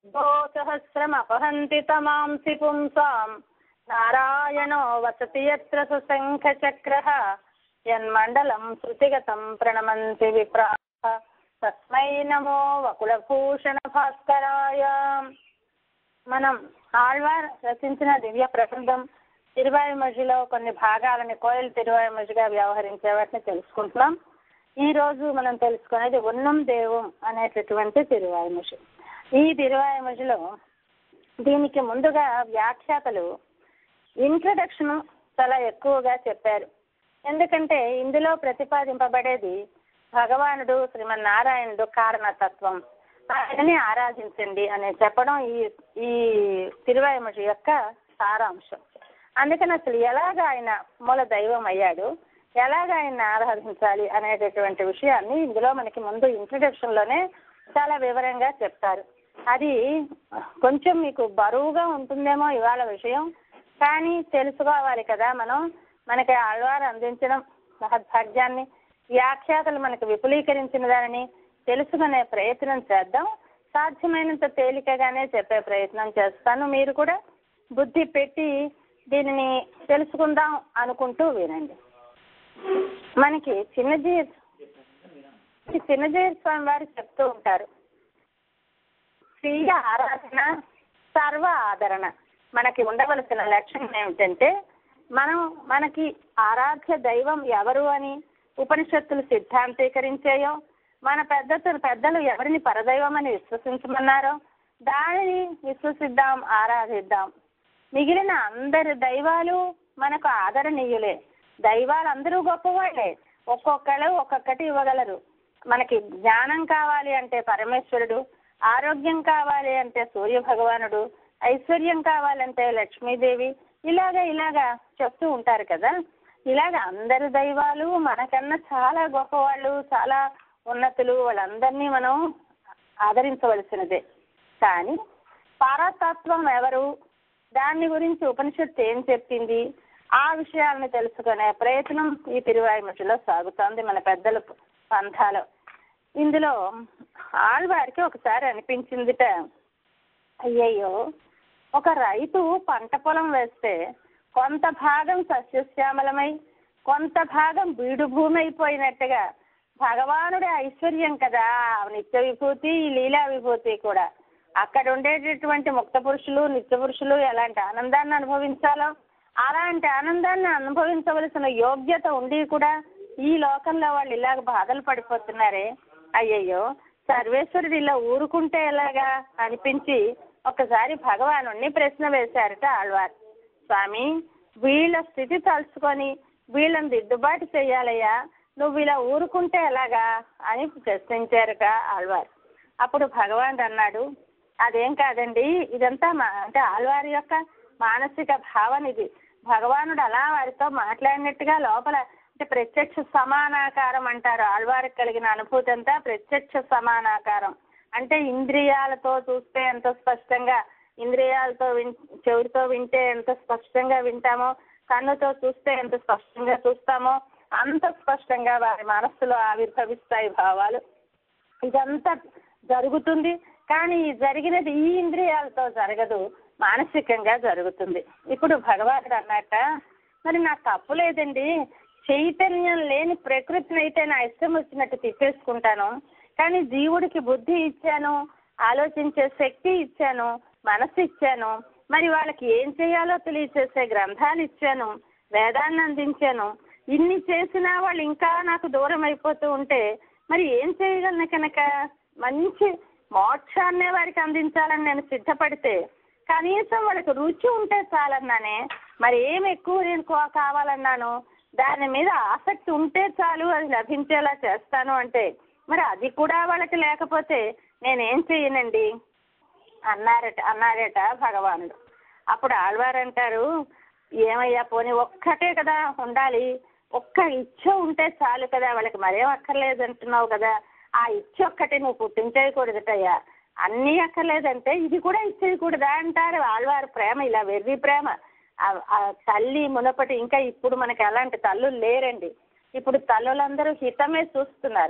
గోసహస్రమపహంతి తమాంసి పుంసాం నారాయణో వసతి యత్ర సుశంఖచక్రః యన్మండలం శృతిగతం ప్రణమంతి విప్రాః తస్మై నమో వకుళభూషణ భాస్కరాయ మనం ఆళ్వార్ రచించిన దివ్య ప్రబంధం తిరువాయుమజిలో కొన్ని భాగాలని కోయలు తిరువాయుమజిగా వ్యవహరించే వాటిని తెలుసుకుంటున్నాం ఈ రోజు మనం తెలుసుకునేది ఉన్నం దేవం అనేటటువంటి తిరువాయుమజి ఈ తిరువాయుమజిలో దీనికి ముందుగా వ్యాఖ్యాతలు ఇంట్రడక్షన్ చాలా ఎక్కువగా చెప్పారు ఎందుకంటే ఇందులో ప్రతిపాదింపబడేది భగవానుడు శ్రీమన్నారాయణుడు కారణతత్వం ఆయనని ఆరాధించండి అని చెప్పడం ఈ ఈ తిరువాయుమజి యొక్క సారాంశం అందుకని అసలు ఎలాగ ఆయన మూల దైవం అయ్యాడు ఎలాగ ఆయన ఆరాధించాలి అనేటటువంటి విషయాన్ని ఇందులో మనకి ముందు ఇంట్రడక్షన్ లోనే చాలా వివరంగా చెప్తారు అది కొంచెం మీకు బరువుగా ఉంటుందేమో ఇవాళ విషయం కానీ తెలుసుకోవాలి కదా మనం మనకి ఆళ్వారు అందించడం మహద్భాగ్యాన్ని వ్యాఖ్యాతలు మనకు విపులీకరించిన దానిని తెలుసుకునే ప్రయత్నం చేద్దాం సాధ్యమైనంత తేలికగానే చెప్పే ప్రయత్నం చేస్తాను మీరు కూడా బుద్ధి పెట్టి దీనిని తెలుసుకుందాం అనుకుంటూ వినండి మనకి చిన్నజీ చిన్నజీర స్వామి వారు చెప్తూ ఉంటారు స్వీయ ఆరాధన సర్వ ఆదరణ మనకి ఉండవలసిన లక్ష్యం ఏమిటంటే మనం మనకి ఆరాధ్య దైవం ఎవరు అని ఉపనిషత్తులు సిద్ధాంతీకరించాయో మన పెద్ద పెద్దలు ఎవరిని పరదైవం అని విశ్వసించమన్నారో దానిని విశ్వసిద్దాం ఆరాధిద్దాం మిగిలిన అందరి దైవాలు మనకు ఆదరణీయులే దైవాలు అందరూ గొప్పవాళ్ళే ఒక్కొక్కరు ఒక్కొక్కటి ఇవ్వగలరు మనకి జ్ఞానం కావాలి అంటే పరమేశ్వరుడు ఆరోగ్యం కావాలి అంటే సూర్య భగవానుడు ఐశ్వర్యం కావాలంటే లక్ష్మీదేవి ఇలాగా ఇలాగా చెప్తూ ఉంటారు కదా ఇలాగ అందరి దైవాలు మనకన్నా చాలా గొప్పవాళ్ళు చాలా ఉన్నతులు వాళ్ళందరినీ మనం ఆదరించవలసినదే కానీ పరతత్వం ఎవరు దాని గురించి ఉపనిషత్తు ఏం చెప్పింది ఆ విషయాలను తెలుసుకునే ప్రయత్నం ఈ తిరువాయుమటిలో సాగుతోంది మన పెద్దల పంథాలో ఇందులో ఆళ్వారికి ఒకసారి అనిపించిందిట అయ్యయ్యో ఒక రైతు పంట పొలం వేస్తే కొంత భాగం సస్యశ్యామలమై కొంత భాగం బీడు భూమి అయిపోయినట్టుగా భగవానుడి ఐశ్వర్యం కదా నిత్య విభూతి లీలా విభూతి కూడా అక్కడ ఉండేటటువంటి ముక్త పురుషులు నిత్య పురుషులు ఎలాంటి ఆనందాన్ని అనుభవించాలో అలాంటి ఆనందాన్ని అనుభవించవలసిన యోగ్యత ఉండి కూడా ఈ లోకంలో వాళ్ళు ఇలాగ బాధలు పడిపోతున్నారే అయ్యయ్యో సర్వేశ్వరుడు ఇలా ఊరుకుంటే ఎలాగా అనిపించి ఒకసారి భగవాను ప్రశ్న వేశారట ఆళ్వారు స్వామి వీళ్ళ స్థితి తలుచుకొని వీళ్ళని దిద్దుబాటు చేయాలయ్యా నువ్వు ఇలా ఊరుకుంటే ఎలాగా అని ప్రశ్నించారట ఆళ్వారు అప్పుడు భగవాన్ అన్నాడు అదేం కాదండి ఇదంతా మా అంటే ఆళ్వారి యొక్క మానసిక భావన ఇది భగవానుడు అలా వారితో మాట్లాడినట్టుగా లోపల అంటే ప్రత్యక్ష సమానాకారం అంటారు ఆళ్వారికి కలిగిన అనుభూతి అంతా ప్రత్యక్ష సమానాకారం అంటే ఇంద్రియాలతో చూస్తే ఎంత స్పష్టంగా ఇంద్రియాలతో విన్ చెవిటితో వింటే ఎంత స్పష్టంగా వింటామో కన్నుతో చూస్తే ఎంత స్పష్టంగా చూస్తామో అంత స్పష్టంగా వారి మనస్సులో ఆవిర్భవిస్తాయి భావాలు ఇదంతా జరుగుతుంది కానీ ఈ జరిగినది ఈ ఇంద్రియాలతో జరగదు మానసికంగా జరుగుతుంది ఇప్పుడు భగవానుడు అన్నట్ట మరి నాకు తప్పు లేదండి చైతన్యం లేని ప్రకృతిని అయితే నా ఇష్టం వచ్చినట్టు తిప్పేసుకుంటాను కానీ జీవుడికి బుద్ధి ఇచ్చాను ఆలోచించే శక్తి ఇచ్చాను మనసు ఇచ్చాను మరి వాళ్ళకి ఏం చేయాలో తెలియచేసే గ్రంథాలు ఇచ్చాను వేదాన్ని అందించాను ఇన్ని చేసినా వాళ్ళు ఇంకా నాకు దూరం అయిపోతూ ఉంటే మరి ఏం చేయగలను కనుక మంచి మోక్షాన్నే వారికి అందించాలని నేను సిద్ధపడితే కనీసం వాళ్ళకి రుచి ఉంటే చాలన్నానే మరి ఏం ఎక్కువ నేను కావాలన్నాను దాని మీద ఆసక్తి ఉంటే చాలు అది లభించేలా చేస్తాను అంటే మరి అది కూడా వాళ్ళకి లేకపోతే నేనేం చెయ్యనండి అన్నారట అన్నారట భగవానుడు అప్పుడు ఆళ్వారు అంటారు ఏమయ్యా పోనీ ఒక్కటే కదా ఉండాలి ఒక్క ఇచ్చ ఉంటే చాలు కదా వాళ్ళకి మరేం అక్కర్లేదు అంటున్నావు కదా ఆ ఇచ్చ ఒక్కటి నువ్వు పుట్టించేయకూడదటయ్యా అన్నీ అక్కర్లేదంటే ఇది కూడా ఇచ్చేయకూడదా అంటారు ఆళ్వారు ప్రేమ ఇలా వెర్రి ప్రేమ ఆ తల్లి మునపటి ఇంకా ఇప్పుడు మనకి అలాంటి తల్లులు లేరండి ఇప్పుడు తల్లులందరూ హితమే చూస్తున్నారు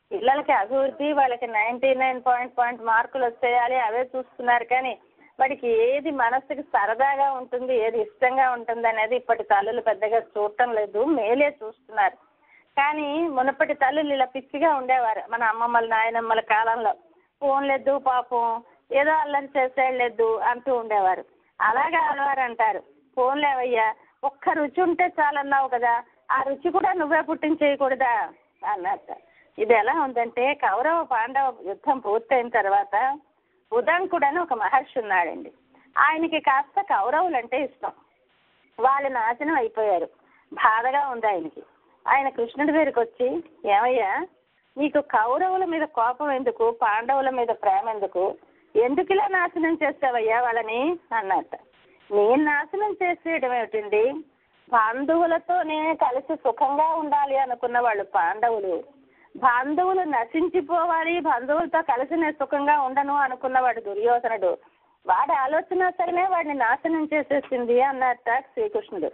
పిల్లలకి అభివృద్ధి వాళ్ళకి నైంటీ నైన్ పాయింట్ పాయింట్ మార్కులు వచ్చేయాలి అవే చూస్తున్నారు కానీ వాడికి ఏది మనసుకి సరదాగా ఉంటుంది ఏది ఇష్టంగా ఉంటుంది అనేది ఇప్పటి తల్లులు పెద్దగా చూడటం లేదు మేలే చూస్తున్నారు కానీ మునపటి తల్లులు ఇలా పిచ్చిగా ఉండేవారు మన అమ్మమ్మల నాయనమ్మల కాలంలో ఫోన్ లేదు పాపం ఏదో అల్లరి చేసేయలేదు అంటూ ఉండేవారు అలాగే అలవారు అంటారు ఫోన్ లేవయ్యా ఒక్క రుచి ఉంటే చాలన్నావు కదా ఆ రుచి కూడా నువ్వే పుట్టించేయకూడదా అన్నట్టు ఇది ఎలా ఉందంటే కౌరవ పాండవ యుద్ధం పూర్తయిన తర్వాత ఉదంకుడు అని ఒక మహర్షి ఉన్నాడండి ఆయనకి కాస్త కౌరవులు అంటే ఇష్టం వాళ్ళు నాశనం అయిపోయారు బాధగా ఉంది ఆయనకి ఆయన కృష్ణుడి దగ్గరికి వచ్చి ఏమయ్యా నీకు కౌరవుల మీద కోపం ఎందుకు పాండవుల మీద ప్రేమ ఎందుకు ఎందుకు ఇలా నాశనం చేస్తావయ్యా వాళ్ళని అన్నట్ట నేను నాశనం చేసేయడం ఏమిటండి బంధువులతోనే కలిసి సుఖంగా ఉండాలి అనుకున్న వాళ్ళు పాండవులు బంధువులు నశించిపోవాలి బంధువులతో కలిసి నేను సుఖంగా ఉండను అనుకున్నవాడు దుర్యోధనుడు వాడి ఆలోచన సరేనే వాడిని నాశనం చేసేసింది అన్నట్ట శ్రీకృష్ణుడు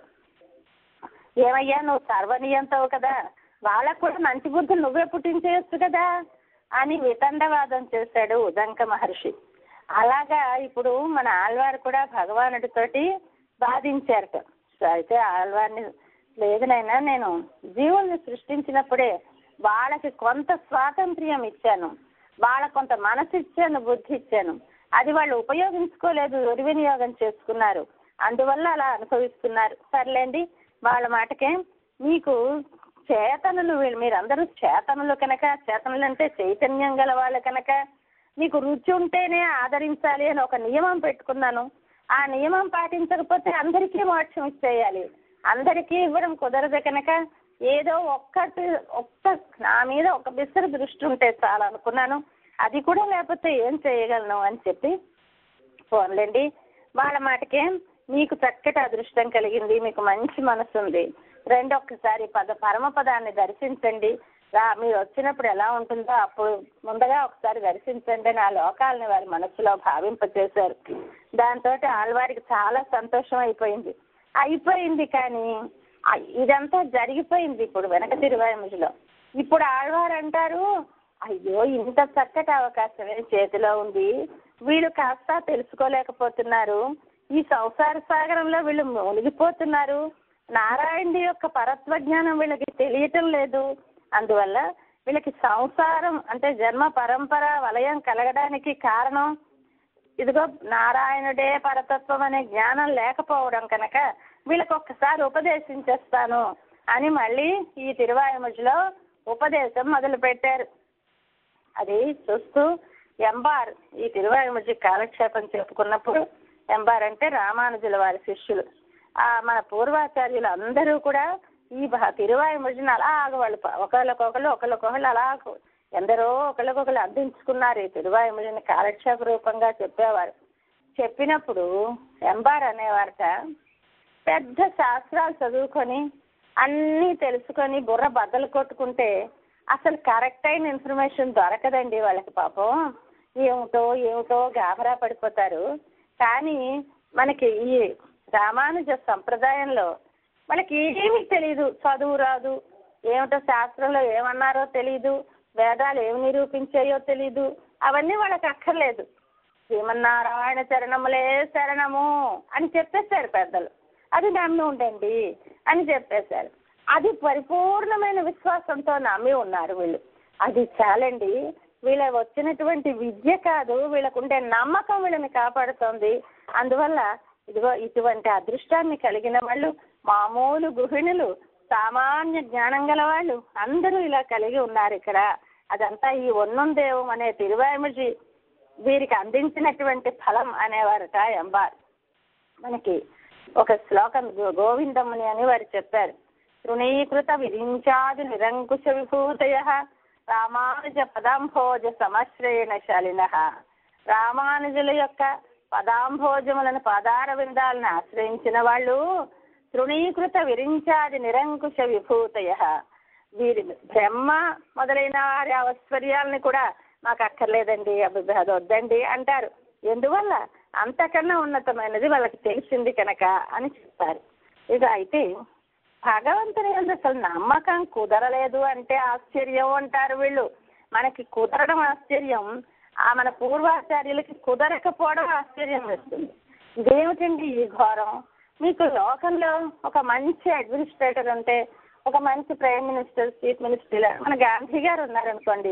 ఏమయ్యా నువ్వు సర్వనీయంతవు కదా వాళ్ళకు కూడా మంచి బుద్ధులు నువ్వే పుట్టించేయచ్చు కదా అని వితండవాదం చేశాడు ఉదంక మహర్షి అలాగా ఇప్పుడు మన ఆళ్వారు కూడా భగవానుడితోటి బాధించారట సో అయితే ఆళ్వారిని లేదునైనా నేను జీవుల్ని సృష్టించినప్పుడే వాళ్ళకి కొంత స్వాతంత్ర్యం ఇచ్చాను వాళ్ళకు కొంత మనసు ఇచ్చాను బుద్ధి ఇచ్చాను అది వాళ్ళు ఉపయోగించుకోలేదు దుర్వినియోగం చేసుకున్నారు అందువల్ల అలా అనుభవిస్తున్నారు సర్లేండి వాళ్ళ మాటకే మీకు చేతనులు వీళ్ళు మీరందరూ చేతనులు కనుక చేతనులు అంటే చైతన్యం గల వాళ్ళు కనుక మీకు రుచి ఉంటేనే ఆదరించాలి అని ఒక నియమం పెట్టుకున్నాను ఆ నియమం పాటించకపోతే అందరికీ మోక్షం ఇచ్చేయాలి అందరికీ ఇవ్వడం కుదరదు కనుక ఏదో ఒక్కటి ఒక్క నా మీద ఒక బిస్సరు దృష్టి ఉంటే చాలు అనుకున్నాను అది కూడా లేకపోతే ఏం చేయగలను అని చెప్పి ఫోన్లేండి వాళ్ళ మాటకే మీకు చక్కటి అదృష్టం కలిగింది మీకు మంచి మనసు ఉంది రెండు ఒక్కసారి పద పరమపదాన్ని దర్శించండి రా మీరు వచ్చినప్పుడు ఎలా ఉంటుందో అప్పుడు ముందుగా ఒకసారి దర్శించండి అని ఆ లోకాలని వారి మనసులో భావింపచేశారు దాంతో ఆళ్వారికి చాలా సంతోషం అయిపోయింది అయిపోయింది కానీ ఆ ఇదంతా జరిగిపోయింది ఇప్పుడు వెనక తిరువాయిముడిలో ఇప్పుడు ఆళ్వారు అంటారు అయ్యో ఇంత చక్కటి అవకాశమే చేతిలో ఉంది వీళ్ళు కాస్త తెలుసుకోలేకపోతున్నారు ఈ సంసార సాగరంలో వీళ్ళు మునిగిపోతున్నారు నారాయణుడి యొక్క పరత్వ జ్ఞానం వీళ్ళకి తెలియటం లేదు అందువల్ల వీళ్ళకి సంసారం అంటే జన్మ పరంపర వలయం కలగడానికి కారణం ఇదిగో నారాయణుడే పరతత్వం అనే జ్ఞానం లేకపోవడం కనుక వీళ్ళకి ఒక్కసారి ఉపదేశించేస్తాను అని మళ్ళీ ఈ తిరువాయుముడిలో ఉపదేశం మొదలు పెట్టారు అది చూస్తూ ఎంబార్ ఈ తిరువాయుముడి కాలక్షేపం చెప్పుకున్నప్పుడు ఎంబార్ అంటే రామానుజుల వారి శిష్యులు ఆ మన పూర్వాచార్యులు అందరూ కూడా ఈ భా తిరువాయుముడిని అలాగ వాళ్ళు ప- ఒకళ్ళకొకళ్ళు ఒకళ్ళకొకళ్ళు అలాగ ఎందరో ఒకళ్ళకొకళ్ళు అందించుకున్నారు ఈ తిరువాయుముడిని కాలక్షేప రూపంగా చెప్పేవారు చెప్పినప్పుడు ఎంబార్ అనేవారట పెద్ద శాస్త్రాలు చదువుకొని అన్నీ తెలుసుకొని బుర్ర బద్దలు కొట్టుకుంటే అసలు కరెక్ట్ అయిన ఇన్ఫర్మేషన్ దొరకదండి వాళ్ళకి పాపం ఏమిటో ఏమిటో గాబరా పడిపోతారు కానీ మనకి ఈ రామానుజ సంప్రదాయంలో మనకి ఏమీ తెలియదు చదువు రాదు ఏమిటో శాస్త్రంలో ఏమన్నారో తెలియదు వేదాలు ఏమి నిరూపించాయో తెలియదు అవన్నీ వాళ్ళకి అక్కర్లేదు శ్రీమన్నారాయణ చరణములే శరణము అని చెప్పేశారు పెద్దలు అది నమ్మి ఉండండి అని చెప్పేశారు అది పరిపూర్ణమైన విశ్వాసంతో నమ్మి ఉన్నారు వీళ్ళు అది చాలండి వీళ్ళ వచ్చినటువంటి విద్య కాదు వీళ్ళకు ఉండే నమ్మకం వీళ్ళని కాపాడుతోంది అందువల్ల ఇదిగో ఇటువంటి అదృష్టాన్ని కలిగిన వాళ్ళు మామూలు గృహిణులు సామాన్య జ్ఞానం గల వాళ్ళు అందరూ ఇలా కలిగి ఉన్నారు ఇక్కడ అదంతా ఈ ఒన్నందేవం అనే తిరువాయముజి వీరికి అందించినటువంటి ఫలం అనేవారట ఎంబార్ మనకి ఒక శ్లోకం గో- గోవిందముని అని వారు చెప్పారు తృణీకృత విరించాది నిరంకుశ విభూతయ రామానుజ పదాంభోజ సమశ్రయణ శాలిన రామానుజుల యొక్క పదాంభోజములను పాదార విందాలను ఆశ్రయించిన వాళ్ళు తృణీకృత విరించాది నిరంకుశ విభూతయ వీరి బ్రహ్మ మొదలైన వారి ఐశ్వర్యాలని కూడా మాకు అక్కర్లేదండి అబ్బబ్బే అది వద్దండి అంటారు ఎందువల్ల అంతకన్నా ఉన్నతమైనది వాళ్ళకి తెలిసింది కనుక అని చెప్తారు ఇక అయితే భగవంతుని మీద అసలు నమ్మకం కుదరలేదు అంటే ఆశ్చర్యం అంటారు వీళ్ళు మనకి కుదరడం ఆశ్చర్యం ఆ మన పూర్వాచార్యులకి కుదరకపోవడం ఆశ్చర్యం వేస్తుంది ఇదేమిటండి ఈ ఘోరం మీకు లోకంలో ఒక మంచి అడ్మినిస్ట్రేటర్ ఉంటే ఒక మంచి ప్రైమ్ మినిస్టర్ చీఫ్ మినిస్టర్ మన గాంధీ గారు ఉన్నారనుకోండి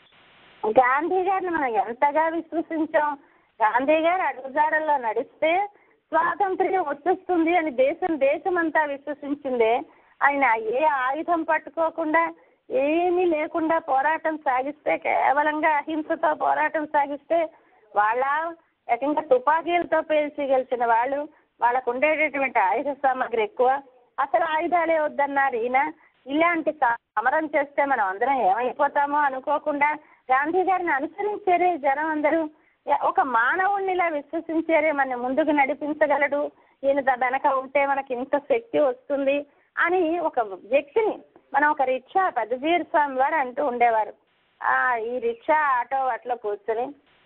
గాంధీ గారిని మనం ఎంతగా విశ్వసించాం గాంధీ గారు అడుగుజాడల్లో నడిస్తే స్వాతంత్ర్యం వచ్చేస్తుంది అని దేశం దేశమంతా విశ్వసించిందే ఆయన ఏ ఆయుధం పట్టుకోకుండా ఏమీ లేకుండా పోరాటం సాగిస్తే కేవలంగా అహింసతో పోరాటం సాగిస్తే వాళ్ళ ఏకంగా తుపాకీలతో పేల్చి గెలిచిన వాళ్ళు వాళ్ళకు ఉండేటటువంటి ఆయుధ సామాగ్రి ఎక్కువ అసలు ఆయుధాలే వద్దన్నారు ఈయన ఇలాంటి సమరం చేస్తే మనం అందరం ఏమైపోతామో అనుకోకుండా గాంధీ గారిని అనుసరించారే జనం అందరూ ఒక మానవుణ్ణిలా విశ్వసించారే మన ముందుకు నడిపించగలడు ఈయన ద- వెనక ఉంటే మనకి ఇంత శక్తి వస్తుంది అని ఒక వ్యక్తిని మనం ఒక రిక్షా పెద్దజీర స్వామి వారు అంటూ ఉండేవారు ఆ ఈ రిక్షా ఆటో వాటిలో కూర్చొని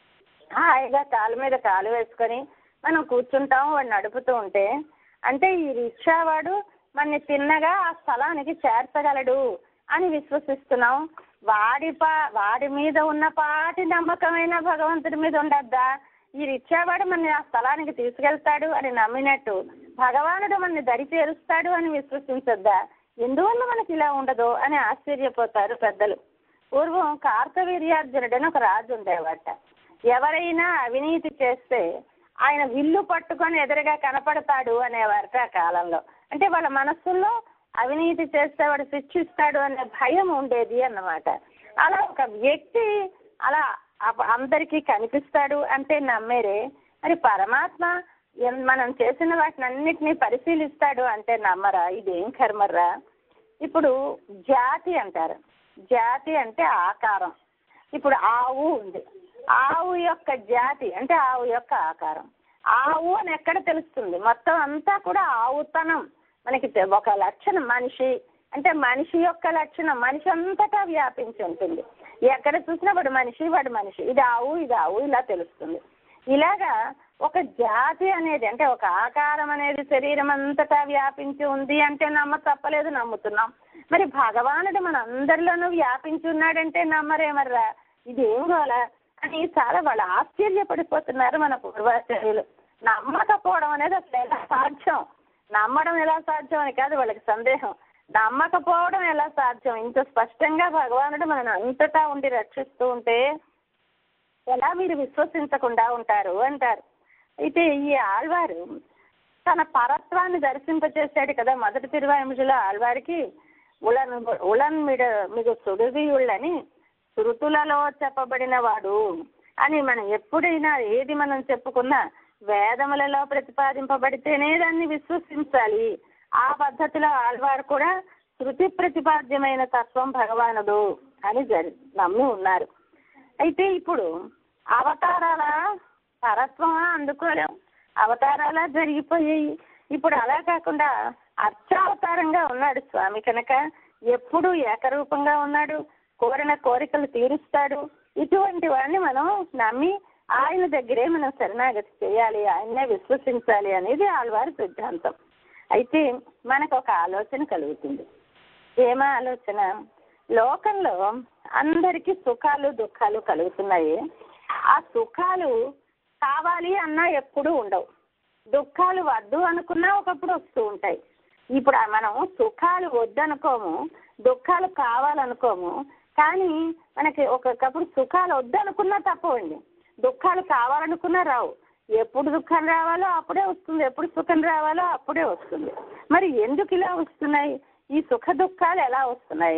హాయిగా కాలు మీద కాలు వేసుకొని మనం కూర్చుంటాం వాడు నడుపుతూ ఉంటే అంటే ఈ రిక్షా వాడు మనని తిన్నగా ఆ స్థలానికి చేర్చగలడు అని విశ్వసిస్తున్నాం వాడి పా వాడి మీద ఉన్న పాటి నమ్మకమైన భగవంతుడి మీద ఉండద్దా ఈ రిక్షావాడు మనని ఆ స్థలానికి తీసుకెళ్తాడు అని నమ్మినట్టు భగవానుడు మనని దరి చేరుస్తాడు అని విశ్వసించొద్దా ఎందువల్ల మనకి ఇలా ఉండదు అని ఆశ్చర్యపోతారు పెద్దలు పూర్వం కార్తవీర్యార్జునుడు అని ఒక రాజు ఉండేవాట ఎవరైనా అవినీతి చేస్తే ఆయన విల్లు పట్టుకొని ఎదురుగా కనపడతాడు అనేవారట ఆ కాలంలో అంటే వాళ్ళ మనస్సుల్లో అవినీతి చేస్తే వాడు శిక్షిస్తాడు అనే భయం ఉండేది అన్నమాట అలా ఒక వ్యక్తి అలా అప- అందరికీ కనిపిస్తాడు అంటే నమ్మేరే మరి పరమాత్మ ఎన్- మనం చేసిన వాటిని అన్నిటినీ పరిశీలిస్తాడు అంటే నమ్మరా ఇదేం కర్మర్రా ఇప్పుడు జాతి అంటారు జాతి అంటే ఆకారం ఇప్పుడు ఆవు ఉంది ఆవు యొక్క జాతి అంటే ఆవు యొక్క ఆకారం ఆవు అని ఎక్కడ తెలుస్తుంది మొత్తం అంతా కూడా ఆవుతనం మనకి తె- ఒక లక్షణం మనిషి అంటే మనిషి యొక్క లక్షణం మనిషి అంతటా వ్యాపించి ఉంటుంది ఎక్కడ చూసినా వాడు మనిషి వాడు మనిషి ఇది ఆవు ఇది ఆవు ఇలా తెలుస్తుంది ఇలాగా ఒక జాతి అనేది అంటే ఒక ఆకారం అనేది శరీరం అంతటా వ్యాపించి ఉంది అంటే నమ్మ తప్పలేదు నమ్ముతున్నాం మరి భగవానుడు మన అందరిలోనూ వ్యాపించి ఉన్నాడంటే నమ్మరేమర్రా ఇది ఏం గోలా అని చాలా వాళ్ళు ఆశ్చర్యపడిపోతున్నారు మన పూర్వాచార్యులు నమ్మకపోవడం అనేది అసలు ఎలా సాధ్యం నమ్మడం ఎలా సాధ్యం అని కాదు వాళ్ళకి సందేహం నమ్మకపోవడం ఎలా సాధ్యం ఇంత స్పష్టంగా భగవానుడు మనల్ని అంతటా ఉండి రక్షిస్తూ ఉంటే ఎలా మీరు విశ్వసించకుండా ఉంటారు అంటారు అయితే ఈ ఆళ్వారు తన పరత్వాన్ని దర్శింపచేశాడు కదా మొదటి తిరువాయింపులో ఆళ్వారికి ఉలన్ ఉలన్ మిడ మీకు సుడివియుళ్ళని శృతులలో చెప్పబడిన వాడు అని మనం ఎప్పుడైనా ఏది మనం చెప్పుకున్నా వేదములలో ప్రతిపాదింపబడితేనే దాన్ని విశ్వసించాలి ఆ పద్ధతిలో ఆళ్వారు కూడా శృతి ప్రతిపాద్యమైన తత్వం భగవానుడు అని జరి నమ్మి ఉన్నారు అయితే ఇప్పుడు అవతారాల పరత్వమా అందుకోలేం అవతారాలా జరిగిపోయాయి ఇప్పుడు అలా కాకుండా అర్చావతారంగా ఉన్నాడు స్వామి కనుక ఎప్పుడు ఏకరూపంగా ఉన్నాడు కోరిన కోరికలు తీరుస్తాడు ఇటువంటి వాడిని మనం నమ్మి ఆయన దగ్గరే మనం శరణాగతి చేయాలి ఆయన్నే విశ్వసించాలి అనేది ఆళ్వారి సిద్ధాంతం అయితే మనకు ఒక ఆలోచన కలుగుతుంది ఏమ ఆలోచన లోకంలో అందరికీ సుఖాలు దుఃఖాలు కలుగుతున్నాయి ఆ సుఖాలు కావాలి అన్నా ఎప్పుడూ ఉండవు దుఃఖాలు వద్దు అనుకున్నా ఒకప్పుడు వస్తూ ఉంటాయి ఇప్పుడు ఆ మనం సుఖాలు వద్దనుకోము దుఃఖాలు కావాలనుకోము కానీ మనకి ఒక్కొక్కప్పుడు సుఖాలు వద్దనుకున్నా తప్పవండి దుఃఖాలు కావాలనుకున్నా రావు ఎప్పుడు దుఃఖం రావాలో అప్పుడే వస్తుంది ఎప్పుడు సుఖం రావాలో అప్పుడే వస్తుంది మరి ఎందుకు ఇలా వస్తున్నాయి ఈ సుఖ దుఃఖాలు ఎలా వస్తున్నాయి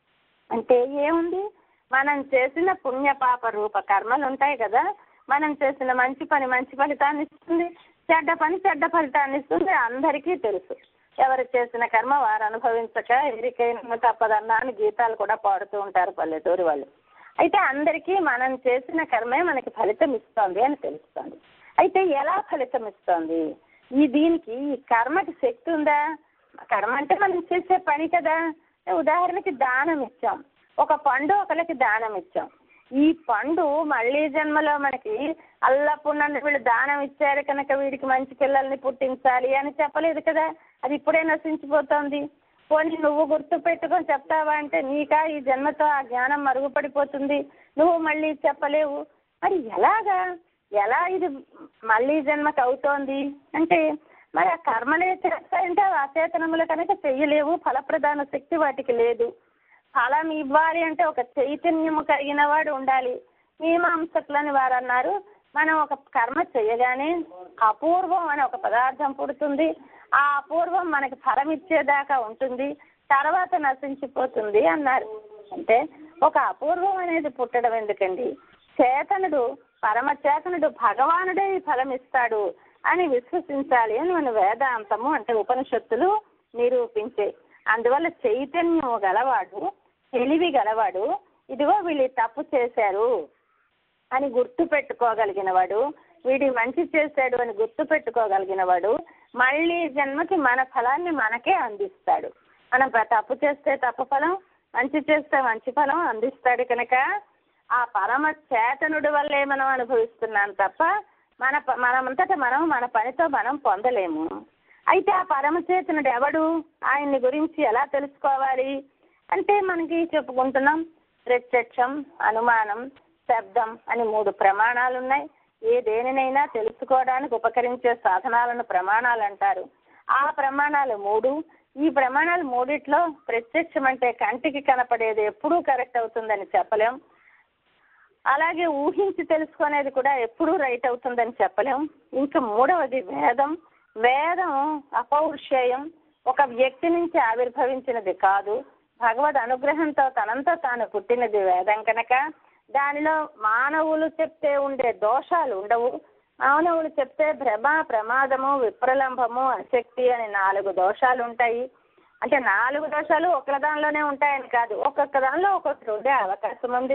అంటే ఏముంది మనం చేసిన పుణ్య పాప రూప కర్మలు ఉంటాయి కదా మనం చేసిన మంచి పని మంచి ఫలితాన్ని ఇస్తుంది చెడ్డ పని చెడ్డ ఫలితాన్ని ఇస్తుంది అందరికీ తెలుసు ఎవరు చేసిన కర్మ వారు అనుభవించక ఎరికైన తప్పదన్నా అని గీతాలు కూడా పాడుతూ ఉంటారు పల్లెటూరి వాళ్ళు అయితే అందరికీ మనం చేసిన కర్మే మనకి ఫలితం ఇస్తోంది అని తెలుస్తోంది అయితే ఎలా ఫలితం ఇస్తోంది ఈ దీనికి ఈ కర్మకి శక్తి ఉందా కర్మ అంటే మనం చేసే పని కదా ఉదాహరణకి దానం ఇచ్చాం ఒక పండు ఒకరికి దానం ఇచ్చాం ఈ పండు మళ్ళీ జన్మలో మనకి అల్లపు నన్ను వీళ్ళు దానం ఇచ్చారు కనుక వీడికి మంచి పిల్లల్ని పుట్టించాలి అని చెప్పలేదు కదా అది ఇప్పుడే నశించిపోతోంది పోనీ నువ్వు గుర్తు పెట్టుకొని చెప్తావా అంటే నీకా ఈ జన్మతో ఆ జ్ఞానం మరుగుపడిపోతుంది నువ్వు మళ్ళీ చెప్పలేవు మరి ఎలాగా ఎలా ఇది మళ్ళీ జన్మకి అవుతోంది అంటే మరి ఆ కర్మలే చేస్తాయంటే అవి అచేతనములు కనుక చెయ్యలేవు ఫలప్రదాన శక్తి వాటికి లేదు ఫలం ఇవ్వాలి అంటే ఒక చైతన్యము కలిగిన వాడు ఉండాలి మీమాంసకులని వారు అన్నారు మనం ఒక కర్మ చేయగానే అపూర్వం అనే ఒక పదార్థం పుడుతుంది ఆ అపూర్వం మనకి ఫలం ఇచ్చేదాకా ఉంటుంది తర్వాత నశించిపోతుంది అన్నారు అంటే ఒక అపూర్వం అనేది పుట్టడం ఎందుకండి చేతనుడు పరమ చేతనుడు భగవానుడే ఈ ఫలం ఇస్తాడు అని విశ్వసించాలి అని మన వేదాంతము అంటే ఉపనిషత్తులు నిరూపించే అందువల్ల చైతన్యము గలవాడు తెలివి గలవాడు ఇదిగో వీళ్ళు ఈ తప్పు చేశారు అని గుర్తు పెట్టుకోగలిగిన వాడు వీడి మంచి చేశాడు అని గుర్తు పెట్టుకోగలిగిన వాడు మళ్ళీ జన్మకి మన ఫలాన్ని మనకే అందిస్తాడు మనం ప్ర- తప్పు చేస్తే తప్పు ఫలం మంచి చేస్తే మంచి ఫలం అందిస్తాడు కనుక ఆ పరమ చేతనుడి వల్లే మనం అనుభవిస్తున్నాం తప్ప మన ప- మనమంతట మనం మన పనితో మనం పొందలేము అయితే ఆ పరమచేతనుడు ఎవడు ఆయన్ని గురించి ఎలా తెలుసుకోవాలి అంటే మనకి చెప్పుకుంటున్నాం ప్రత్యక్షం అనుమానం శబ్దం అని మూడు ప్రమాణాలు ఉన్నాయి ఏ దేనినైనా తెలుసుకోవడానికి ఉపకరించే సాధనాలను ప్రమాణాలు అంటారు ఆ ప్రమాణాలు మూడు ఈ ప్రమాణాలు మూడిట్లో ప్రత్యక్షం అంటే కంటికి కనపడేది ఎప్పుడూ కరెక్ట్ అవుతుందని చెప్పలేం అలాగే ఊహించి తెలుసుకునేది కూడా ఎప్పుడూ రైట్ అవుతుందని చెప్పలేం ఇంకా మూడవది వేదం వేదం అపౌరుషేయం ఒక వ్యక్తి నుంచి ఆవిర్భవించినది కాదు భగవద్ అనుగ్రహంతో తనంతా తాను పుట్టినది వేదం కనుక దానిలో మానవులు చెప్తే ఉండే దోషాలు ఉండవు మానవులు చెప్తే భ్రమ ప్రమాదము విప్రలంభము అశక్తి అని నాలుగు దోషాలు ఉంటాయి అంటే నాలుగు దోషాలు ఒక దానిలోనే ఉంటాయని కాదు ఒక్కొక్క దానిలో ఒక్కొక్కటి ఉండే అవకాశం ఉంది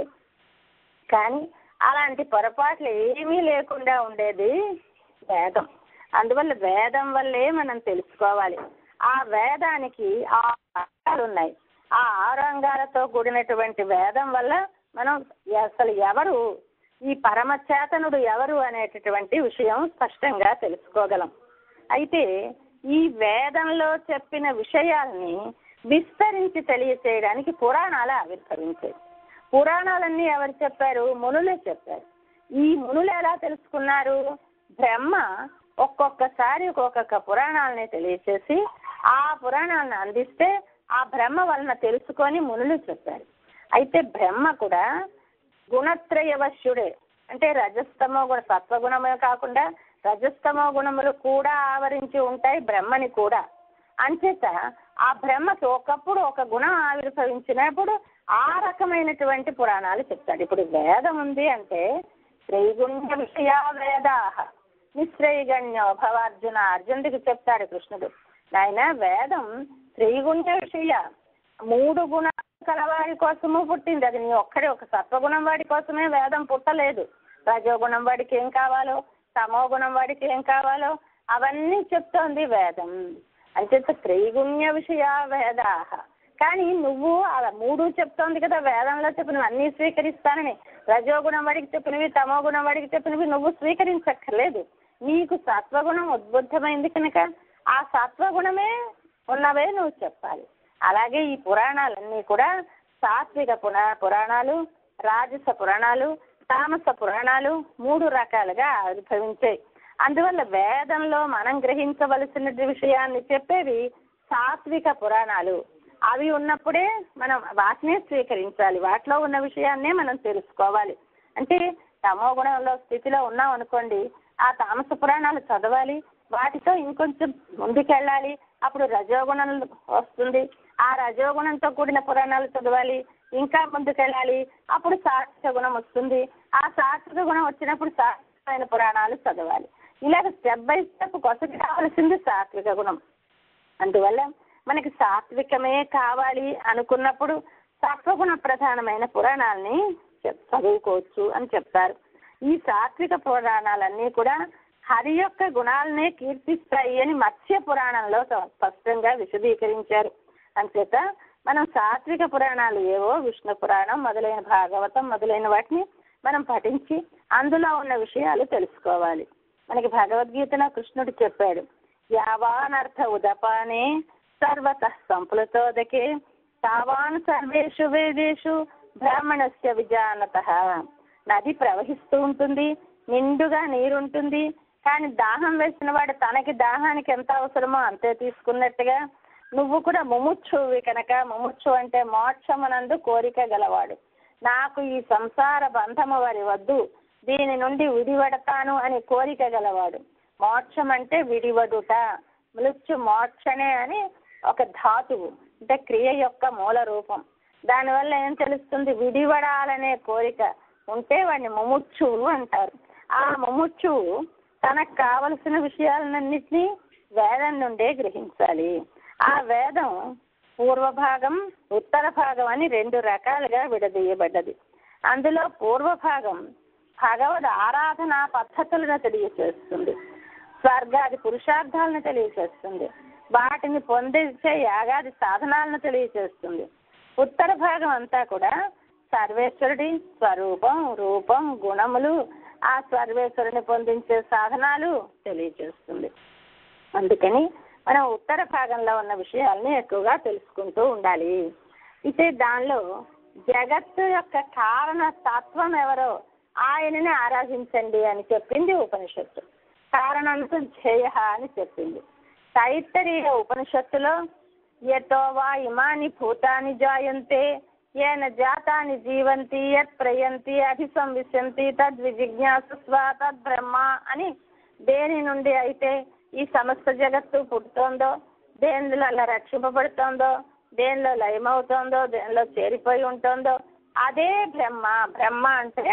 కానీ అలాంటి పొరపాట్లు ఏమీ లేకుండా ఉండేది వేదం అందువల్ల వేదం వల్లే మనం తెలుసుకోవాలి ఆ వేదానికి ఆ అంగాలు ఉన్నాయి ఆ ఆరు అంగాలతో కూడినటువంటి వేదం వల్ల మనం అసలు ఎవరు ఈ పరమచేతనుడు ఎవరు అనేటటువంటి విషయం స్పష్టంగా తెలుసుకోగలం అయితే ఈ వేదంలో చెప్పిన విషయాల్ని విస్తరించి తెలియచేయడానికి పురాణాలు ఆవిర్భవించాయి పురాణాలన్నీ ఎవరు చెప్పారు మునులే చెప్పారు ఈ మునులు ఎలా తెలుసుకున్నారు బ్రహ్మ ఒక్కొక్కసారి ఒక్కొక్క పురాణాలని తెలియచేసి ఆ పురాణాలను అందిస్తే ఆ బ్రహ్మ వలన తెలుసుకొని మునులు చెప్పారు అయితే బ్రహ్మ కూడా గుణత్రయవశ్యుడే అంటే రజస్తమో గుణ సత్వగుణమే కాకుండా రజస్తమో గుణములు కూడా ఆవరించి ఉంటాయి బ్రహ్మని కూడా అంచేత ఆ బ్రహ్మకి ఒకప్పుడు ఒక గుణం ఆవిర్భవించినప్పుడు ఆ రకమైనటువంటి పురాణాలు చెప్తాడు ఇప్పుడు వేదం ఉంది అంటే త్రైగుణ్య విషయ వేదాహ నిశ్రైగణ్యో భవార్జున అర్జునుడికి చెప్తాడు కృష్ణుడు నాయన వేదం త్రిగుణ్య విషయ మూడు గుణాలు కలవాడి కోసము పుట్టింది అది నీ ఒక్కడే ఒక సత్వగుణం వాడి కోసమే వేదం పుట్టలేదు రజోగుణం వాడికి ఏం కావాలో తమో గుణం వాడికి ఏం కావాలో అవన్నీ చెప్తోంది వేదం అంచేత త్రైగుణ్య విషయ వేదాహ కానీ నువ్వు అలా మూడు చెప్తోంది కదా వేదంలో చెప్పినవి అన్నీ స్వీకరిస్తానని రజోగుణం వాడికి చెప్పినవి తమో గుణం వాడికి చెప్పినవి నువ్వు స్వీకరించక్కర్లేదు నీకు సత్వగుణం ఉద్బుద్ధమైంది కనుక ఆ సత్వగుణమే ఉన్నవే నువ్వు చెప్పాలి అలాగే ఈ పురాణాలన్నీ కూడా సాత్విక పురా పురాణాలు రాజస పురాణాలు తామస పురాణాలు మూడు రకాలుగా ఆవిర్భవించాయి అందువల్ల వేదంలో మనం గ్రహించవలసిన విషయాన్ని చెప్పేవి సాత్విక పురాణాలు అవి ఉన్నప్పుడే మనం వాటినే స్వీకరించాలి వాటిలో ఉన్న విషయాన్నే మనం తెలుసుకోవాలి అంటే తమో గుణంలో స్థితిలో ఉన్నాం అనుకోండి ఆ తామస పురాణాలు చదవాలి వాటితో ఇంకొంచెం ముందుకెళ్ళాలి అప్పుడు రజోగుణం వస్తుంది ఆ రజోగుణంతో కూడిన పురాణాలు చదవాలి ఇంకా ముందుకెళ్ళాలి అప్పుడు సాత్విక గుణం వస్తుంది ఆ సాత్విక గుణం వచ్చినప్పుడు సాత్వికమైన పురాణాలు చదవాలి ఇలాగ స్టెప్ బై స్టెప్ కొసకి కావాల్సింది సాత్విక గుణం అందువల్ల మనకి సాత్వికమే కావాలి అనుకున్నప్పుడు సత్వగుణ ప్రధానమైన పురాణాలని చెప్- చదువుకోవచ్చు అని చెప్తారు ఈ సాత్విక పురాణాలన్నీ కూడా హరి యొక్క గుణాలనే కీర్తిస్తాయి అని మత్స్య పురాణంలో స్ప- స్పష్టంగా విశదీకరించారు అంచేత మనం సాత్విక పురాణాలు ఏవో విష్ణు పురాణం మొదలైన భాగవతం మొదలైన వాటిని మనం పఠించి అందులో ఉన్న విషయాలు తెలుసుకోవాలి మనకి భగవద్గీతలో కృష్ణుడు చెప్పాడు యావానర్థ ఉదపానే సర్వత సంప్లుతోదకే తావాన్ సర్వేషు వేదేషు బ్రాహ్మణస్య విజానత నది ప్రవహిస్తూ ఉంటుంది నిండుగా నీరుంటుంది కానీ దాహం వేసిన వాడు తనకి దాహానికి ఎంత అవసరమో అంతే తీసుకున్నట్టుగా నువ్వు కూడా ముముక్షువి కనుక ముముక్షు అంటే మోక్షమునందు కోరిక గలవాడు నాకు ఈ సంసార బంధము వారి వద్దు దీని నుండి విడివడతాను అని కోరిక గలవాడు మోక్షం అంటే విడివడుట మృత్యు మోక్షనే అని ఒక ధాతువు అంటే క్రియ యొక్క మూల రూపం దానివల్ల ఏం తెలుస్తుంది విడివడాలనే కోరిక ఉంటే వాడిని ముముక్షువు అంటారు ఆ ముముక్షువు తనకు కావలసిన విషయాలన్నింటినీ వేదం నుండే గ్రహించాలి ఆ వేదం పూర్వ భాగం ఉత్తర భాగం అని రెండు రకాలుగా విడదీయబడ్డది అందులో పూర్వ భాగం భగవద్ ఆరాధనా పద్ధతులను తెలియచేస్తుంది స్వర్గాది పురుషార్థాలను తెలియచేస్తుంది వాటిని పొందించే యాగాది సాధనాలను తెలియచేస్తుంది ఉత్తర భాగం అంతా కూడా సర్వేశ్వరుడి స్వరూపం రూపం గుణములు ఆ సర్వేశ్వరుని పొందించే సాధనాలు తెలియచేస్తుంది అందుకని మనం ఉత్తర భాగంలో ఉన్న విషయాల్ని ఎక్కువగా తెలుసుకుంటూ ఉండాలి అయితే దానిలో జగత్తు యొక్క కారణ తత్వం ఎవరో ఆయనని ఆరాధించండి అని చెప్పింది ఉపనిషత్తు కారణంతో ధ్యేయ అని చెప్పింది తైత్తరీయ ఉపనిషత్తులో యతో వా ఇమాని భూతాని జాయంతే ఏన జాతాని జీవంతి యత్ ప్రయంతి అభిసంవిశంతి తద్విజిజ్ఞాసస్వ తద్బ్రహ్మ అని దేని నుండి అయితే ఈ సమస్త జగత్తు పుడుతోందో దేనిలో అలా రక్షింపబడుతోందో దేనిలో లయమవుతోందో దేనిలో చేరిపోయి ఉంటుందో అదే బ్రహ్మ బ్రహ్మ అంటే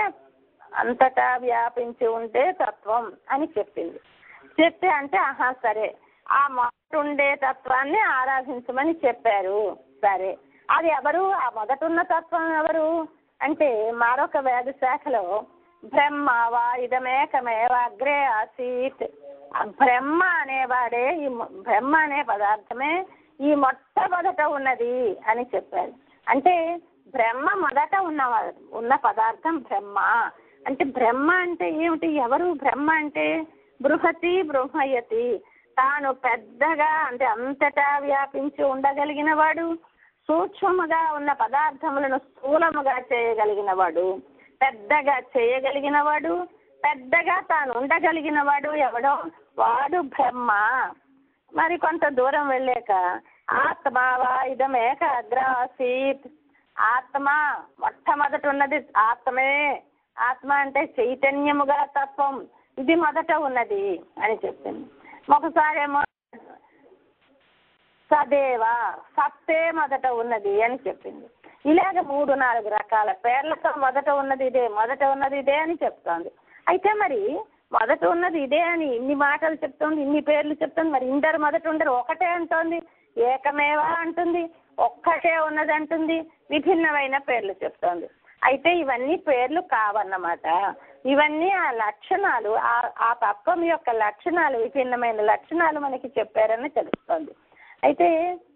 అంతటా వ్యాపించి ఉండే తత్వం అని చెప్పింది చెప్తే అంటే ఆహా సరే ఆ మొదట ఉండే తత్వాన్ని ఆరాధించమని చెప్పారు సరే అది ఎవరు ఆ మొదట ఉన్న తత్వం ఎవరు అంటే మరొక వేద శాఖలో బ్రహ్మ వా ఇదమేకమేవ అగ్రే ఆసీత్ ఆ బ్రహ్మ అనేవాడే ఈ మొ- బ్రహ్మ అనే పదార్థమే ఈ మొట్టమొదట ఉన్నది అని చెప్పారు అంటే బ్రహ్మ మొదట ఉన్న ఉన్న పదార్థం బ్రహ్మ అంటే బ్రహ్మ అంటే ఏమిటి ఎవరు బ్రహ్మ అంటే బృహతి బృహయతి తాను పెద్దగా అంటే అంతటా వ్యాపించి ఉండగలిగిన వాడు సూక్ష్మముగా ఉన్న పదార్థములను స్థూలముగా చేయగలిగిన వాడు పెద్దగా చేయగలిగిన వాడు పెద్దగా తాను ఉండగలిగిన వాడు ఎవడో వాడు బ్రహ్మ మరి కొంత దూరం వెళ్ళాక ఆత్మ వా ఇదమేక అగ్రాసీత్ ఆత్మ మొట్టమొదట ఉన్నది ఆత్మే ఆత్మ అంటే చైతన్యముగా తత్వం ఇది మొదట ఉన్నది అని చెప్పింది ఒకసారి ఏమో సదేవ సత్తే మొదట ఉన్నది అని చెప్పింది ఇలాగ మూడు నాలుగు రకాల పేర్లతో మొదట ఉన్నది ఇదే మొదట ఉన్నది ఇదే అని చెప్తోంది అయితే మరి మొదట ఉన్నది ఇదే అని ఇన్ని మాటలు చెప్తోంది ఇన్ని పేర్లు చెప్తోంది మరి ఇందరు మొదట ఉండరు ఒకటే అంటోంది ఏకమేవా అంటుంది ఒక్కటే ఉన్నది అంటుంది విభిన్నమైన పేర్లు చెప్తోంది అయితే ఇవన్నీ పేర్లు కావన్నమాట ఇవన్నీ ఆ లక్షణాలు ఆ ఆ తత్వం యొక్క లక్షణాలు విభిన్నమైన లక్షణాలు మనకి చెప్పారని తెలుస్తోంది అయితే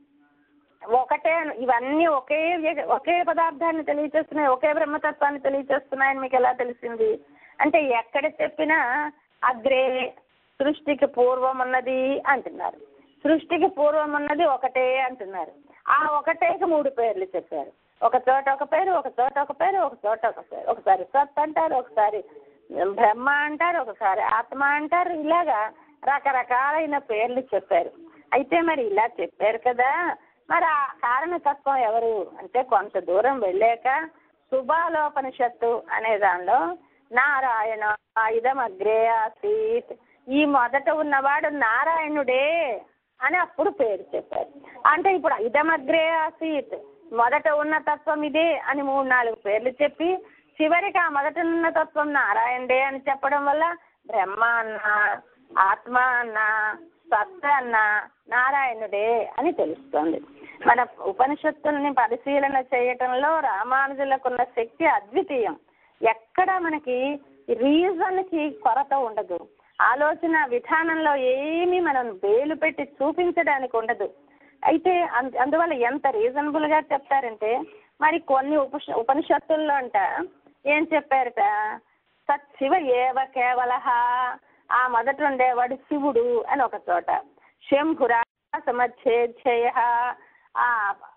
ఒకటే ఇవన్నీ ఒకే వ్య- ఒకే పదార్థాన్ని తెలియచేస్తున్నాయి ఒకే బ్రహ్మతత్వాన్ని తెలియచేస్తున్నాయని మీకు ఎలా తెలిసింది అంటే ఎక్కడ చెప్పినా అగ్రే సృష్టికి పూర్వం ఉన్నది అంటున్నారు సృష్టికి పూర్వం ఉన్నది ఒకటే అంటున్నారు ఆ ఒకటేకి మూడు పేర్లు చెప్పారు ఒక చోట ఒక పేరు ఒక చోట ఒక పేరు ఒక చోట ఒక పేరు ఒకసారి సత్ అంటారు ఒకసారి బ్రహ్మ అంటారు ఒకసారి ఆత్మ అంటారు ఇలాగా రకరకాలైన పేర్లు చెప్పారు అయితే మరి ఇలా చెప్పారు కదా మరి ఆ కారణతత్వం ఎవరు అంటే కొంత దూరం వెళ్ళాక సుబాలోపనిషత్తు అనే దానిలో నారాయణ ఇదం అగ్రే ఆసీత్ ఈ మొదట ఉన్నవాడు నారాయణుడే అని అప్పుడు పేరు చెప్పారు అంటే ఇప్పుడు ఇదమగ్రే ఆసీత్ మొదట ఉన్న తత్వం ఇదే అని మూడు నాలుగు పేర్లు చెప్పి చివరికి ఆ మొదట ఉన్న తత్వం నారాయణుడే అని చెప్పడం వల్ల బ్రహ్మ అన్న ఆత్మ అన్న సత్త అన్న నారాయణుడే అని తెలుస్తోంది మన ఉపనిషత్తుల్ని పరిశీలన చేయటంలో రామానుజులకున్న శక్తి అద్వితీయం ఎక్కడ మనకి రీజన్కి కొరత ఉండదు ఆలోచన విధానంలో ఏమీ మనం వేలు పెట్టి చూపించడానికి ఉండదు అయితే అందు అందువల్ల ఎంత రీజనబుల్ గా చెప్తారంటే మరి కొన్ని ఉప ఉపనిషత్తుల్లో అంట ఏం చెప్పారట సత్ శివ ఏవ కేవల ఆ మొదట ఉండేవాడు శివుడు అని ఒక చోట శంభురా సమచ్ఛేయ ఆ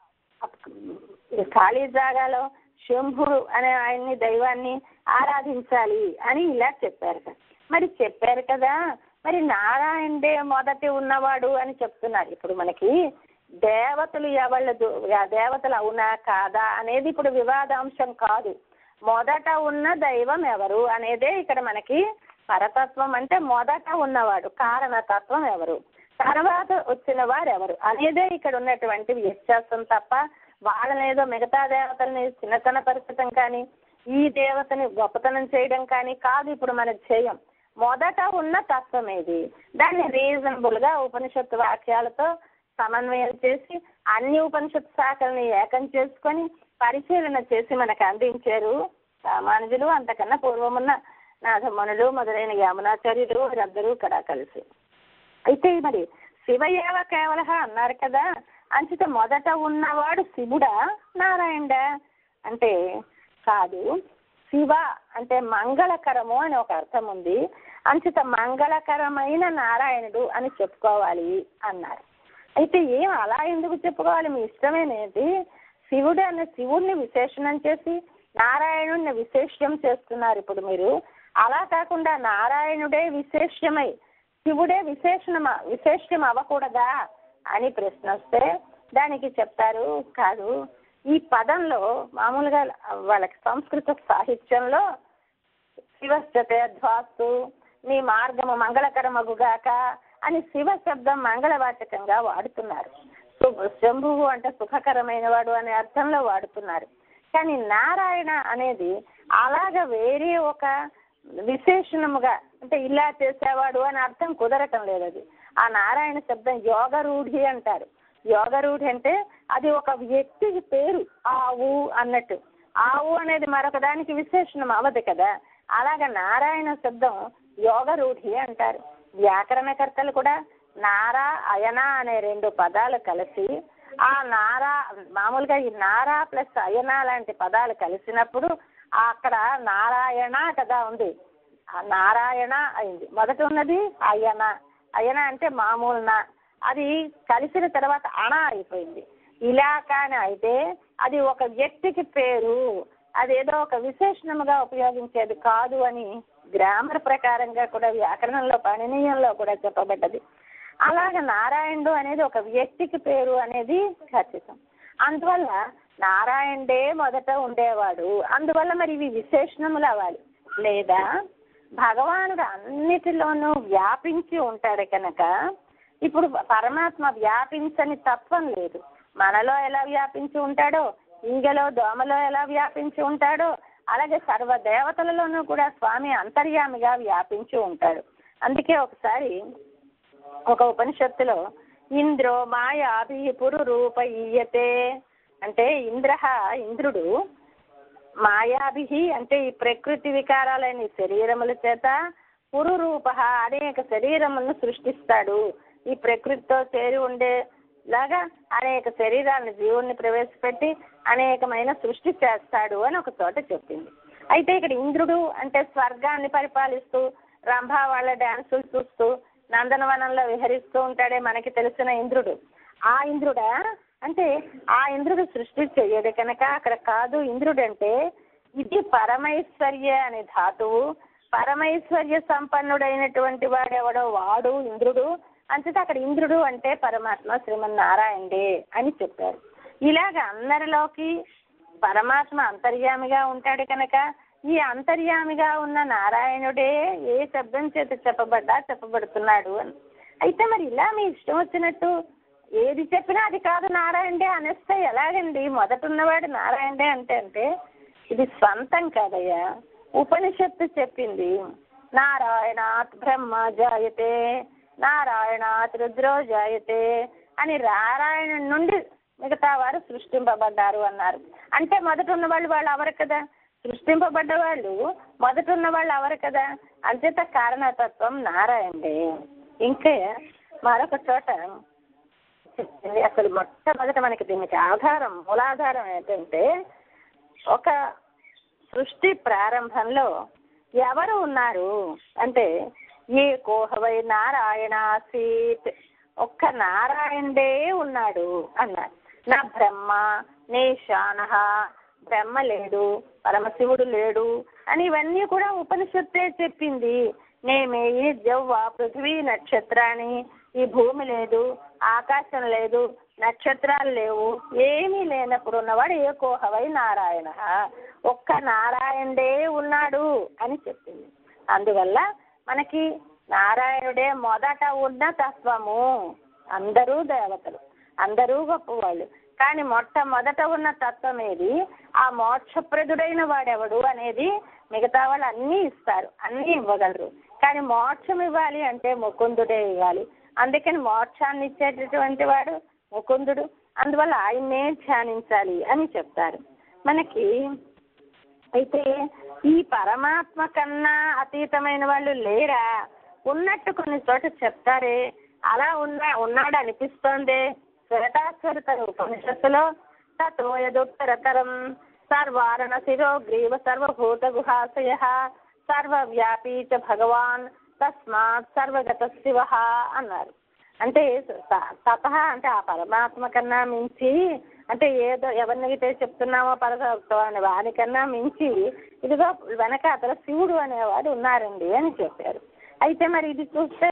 ఖాళీ జాగాలో శంభుడు అనే ఆయన్ని దైవాన్ని ఆరాధించాలి అని ఇలా చెప్పారు కదా మరి చెప్పారు కదా మరి నారాయణుడే మొదటి ఉన్నవాడు అని చెప్తున్నారు ఇప్పుడు మనకి దేవతలు ఎవళ్ళ దేవతలు అవునా కాదా అనేది ఇప్పుడు వివాదాంశం కాదు మొదట ఉన్న దైవం ఎవరు అనేదే ఇక్కడ మనకి పరతత్వం అంటే మొదట ఉన్నవాడు కారణతత్వం ఎవరు తర్వాత వచ్చిన వారు ఎవరు అనేదే ఇక్కడ ఉన్నటువంటి వ్యత్యాసం తప్ప వాళ్ళనేదో మిగతా దేవతల్ని చిన్నతనపరచడం కానీ ఈ దేవతని గొప్పతనం చేయడం కానీ కాదు ఇప్పుడు మన ధ్యేయం మొదట ఉన్న తత్వం ఏది దాన్ని రీజనబుల్ గా ఉపనిషత్తు వాక్యాలతో సమన్వయం చేసి అన్ని ఉపనిషత్తు శాఖల్ని ఏకం చేసుకొని పరిశీలన చేసి మనకు అందించారు రామానుజులు అంతకన్నా పూర్వమున్న నాథమణులు మొదలైన యమునాచార్యులు వీరందరూ ఇక్కడ కలిసి అయితే మరి శివయేవ కేవల అన్నారు కదా అంచిత మొదట ఉన్నవాడు శివుడా నారాయణుడా అంటే కాదు శివ అంటే మంగళకరము అని ఒక అర్థం ఉంది అంచిత మంగళకరమైన నారాయణుడు అని చెప్పుకోవాలి అన్నారు అయితే ఏం అలా ఎందుకు చెప్పుకోవాలి మీ ఇష్టమేనేది శివుడు అనే శివుడిని విశేషణం చేసి నారాయణుడిని విశేష్యం చేస్తున్నారు ఇప్పుడు మీరు అలా కాకుండా నారాయణుడే విశేష్యమై శివుడే విశేషణ విశేష్యం అవ్వకూడదా అని ప్రశ్న వస్తే దానికి చెప్తారు కాదు ఈ పదంలో మామూలుగా వాళ్ళకి సంస్కృత సాహిత్యంలో శివశ్చతే ధ్వాస్తు నీ మార్గము మంగళకరమగుగాక అని శివ శబ్దం మంగళవాచకంగా వాడుతున్నారు శంభువు అంటే సుఖకరమైన వాడు అనే అర్థంలో వాడుతున్నారు కానీ నారాయణ అనేది అలాగ వేరే ఒక విశేషణముగా అంటే ఇలా చేసేవాడు అని అర్థం కుదరటం లేదు అది ఆ నారాయణ శబ్దం యోగరూఢి అంటారు యోగరూఢి అంటే అది ఒక వ్యక్తికి పేరు ఆవు అన్నట్టు ఆవు అనేది మరొక దానికి విశేషణం అవదు కదా అలాగ నారాయణ శబ్దం యోగరూఢి అంటారు వ్యాకరణకర్తలు కూడా నారా అయన అనే రెండు పదాలు కలిసి ఆ నారా మామూలుగా ఈ నారా ప్లస్ అయన లాంటి పదాలు కలిసినప్పుడు అక్కడ నారాయణ కదా ఉంది ఆ నారాయణ అయింది మొదట ఉన్నది అయన అయన అంటే మామూలు నా అది కలిసిన తర్వాత అణ అయిపోయింది ఇలా కానీ అయితే అది ఒక వ్యక్తికి పేరు అదేదో ఒక విశేషణముగా ఉపయోగించేది కాదు అని గ్రామర్ ప్రకారంగా కూడా వ్యాకరణంలో పాణినీయంలో కూడా చెప్పబడ్డది అలాగ నారాయణుడు అనేది ఒక వ్యక్తికి పేరు అనేది ఖచ్చితం అందువల్ల నారాయణుడే మొదట ఉండేవాడు అందువల్ల మరి ఇవి విశేషణములు అవ్వాలి లేదా భగవానుడు అన్నిటిలోనూ వ్యాపించి ఉంటాడు కనుక ఇప్పుడు పరమాత్మ వ్యాపించని తత్వం లేదు మనలో ఎలా వ్యాపించి ఉంటాడో ఈగలో దోమలో ఎలా వ్యాపించి ఉంటాడో అలాగే సర్వ దేవతలలోనూ కూడా స్వామి అంతర్యామిగా వ్యాపించి ఉంటాడు అందుకే ఒకసారి ఒక ఉపనిషత్తులో ఇంద్రో మాయాభి పురు రూప ఈయతే అంటే ఇంద్ర ఇంద్రుడు మాయాభి అంటే ఈ ప్రకృతి వికారాలైన శరీరముల చేత పురు రూప అనేక శరీరములను సృష్టిస్తాడు ఈ ప్రకృతితో చేరి ఉండేలాగా అనేక శరీరాలను జీవుణ్ణి ప్రవేశపెట్టి అనేకమైన సృష్టి చేస్తాడు అని ఒక చోట చెప్పింది అయితే ఇక్కడ ఇంద్రుడు అంటే స్వర్గాన్ని పరిపాలిస్తూ రంభ వాళ్ళ డాన్సులు చూస్తూ నందనవనంలో విహరిస్తూ ఉంటాడే మనకి తెలిసిన ఇంద్రుడు ఆ ఇంద్రుడా అంటే ఆ ఇంద్రుడు సృష్టి చెయ్యడు కనుక అక్కడ కాదు ఇంద్రుడు అంటే ఇది పరమైశ్వర్య అనే ధాతువు పరమైశ్వర్య సంపన్నుడైనటువంటి వాడెవడో వాడు ఇంద్రుడు అంతటా అక్కడ ఇంద్రుడు అంటే పరమాత్మ శ్రీమన్నారాయణుడే అని చెప్పారు ఇలాగ అందరిలోకి పరమాత్మ అంతర్యామిగా ఉంటాడు కనుక ఈ అంతర్యామిగా ఉన్న నారాయణుడే ఏ శబ్దం చేత చెప్పబడ్డా చెప్పబడుతున్నాడు అని అయితే మరి ఇలా మీ ఇష్టం వచ్చినట్టు ఏది చెప్పినా అది కాదు నారాయణుడే అనేస్తే ఎలాగండి మొదట ఉన్నవాడు నారాయణుడే అంటే అంటే ఇది స్వంతం కాదయ్యా ఉపనిషత్తు చెప్పింది నారాయణాత్ బ్రహ్మ జాయతే నారాయణాత్ రుద్రో జాయతే అని నారాయణుడి నుండి మిగతా వారు సృష్టింపబడ్డారు అన్నారు అంటే మొదట ఉన్న వాళ్ళు వాళ్ళు అవరు కదా సృష్టింపబడ్డ వాళ్ళు మొదట ఉన్న వాళ్ళు అవరు కదా అంచేత కారణతత్వం నారాయణే ఇంకా మరొక చోట చెప్పింది అసలు మొట్టమొదట మనకి దీనికి ఆధారం మూలాధారం ఏంటంటే ఒక సృష్టి ప్రారంభంలో ఎవరు ఉన్నారు అంటే ఏ కోహవై నారాయణ సీత్ ఒక్క నారాయణుడే ఉన్నాడు అన్నారు నా బ్రహ్మ నేషాన బ్రహ్మ లేడు పరమశివుడు లేడు అని ఇవన్నీ కూడా ఉపనిషత్తే చెప్పింది నేమేయి జవ్వ పృథ్వీ నక్షత్రాన్ని ఈ భూమి లేదు ఆకాశం లేదు నక్షత్రాలు లేవు ఏమీ లేనప్పుడు ఉన్నవాడు ఏ కోహవై నారాయణ ఒక్క నారాయణుడే ఉన్నాడు అని చెప్పింది అందువల్ల మనకి నారాయణుడే మొదట ఉన్న తత్వము అందరూ దేవతలు అందరూ గొప్పవాళ్ళు కానీ మొట్టమొదట ఉన్న తత్వం ఏది ఆ మోక్షప్రదుడైన వాడెవడు అనేది మిగతా వాళ్ళు అన్నీ ఇస్తారు అన్నీ ఇవ్వగలరు కానీ మోక్షం ఇవ్వాలి అంటే ముకుందుడే ఇవ్వాలి అందుకని మోక్షాన్ని ఇచ్చేటటువంటి వాడు ముకుందుడు అందువల్ల ఆయన్నే ధ్యానించాలి అని చెప్తారు మనకి అయితే ఈ పరమాత్మ కన్నా అతీతమైన వాళ్ళు లేరా ఉన్నట్టు కొన్ని చోట చెప్తారే అలా ఉన్నా ఉన్నాడు అనిపిస్తోంది శ్వేతాశ్వరిత ఉపనిషత్తులో తత్వయదుత్తరతరం సర్వారణ శిరో గ్రీవ సర్వభూత గుహాశయ సర్వవ్యాపీ చ భగవాన్ తస్మాత్ సర్వగత శివ అన్నారు అంటే తత అంటే ఆ పరమాత్మ కన్నా మించి అంటే ఏదో ఎవరినైతే చెప్తున్నామో పరమత్వాన్ని వానికన్నా మించి ఇదిగో వెనక అతను శివుడు అనేవాడు ఉన్నారండి అని చెప్పారు అయితే మరి ఇది చూస్తే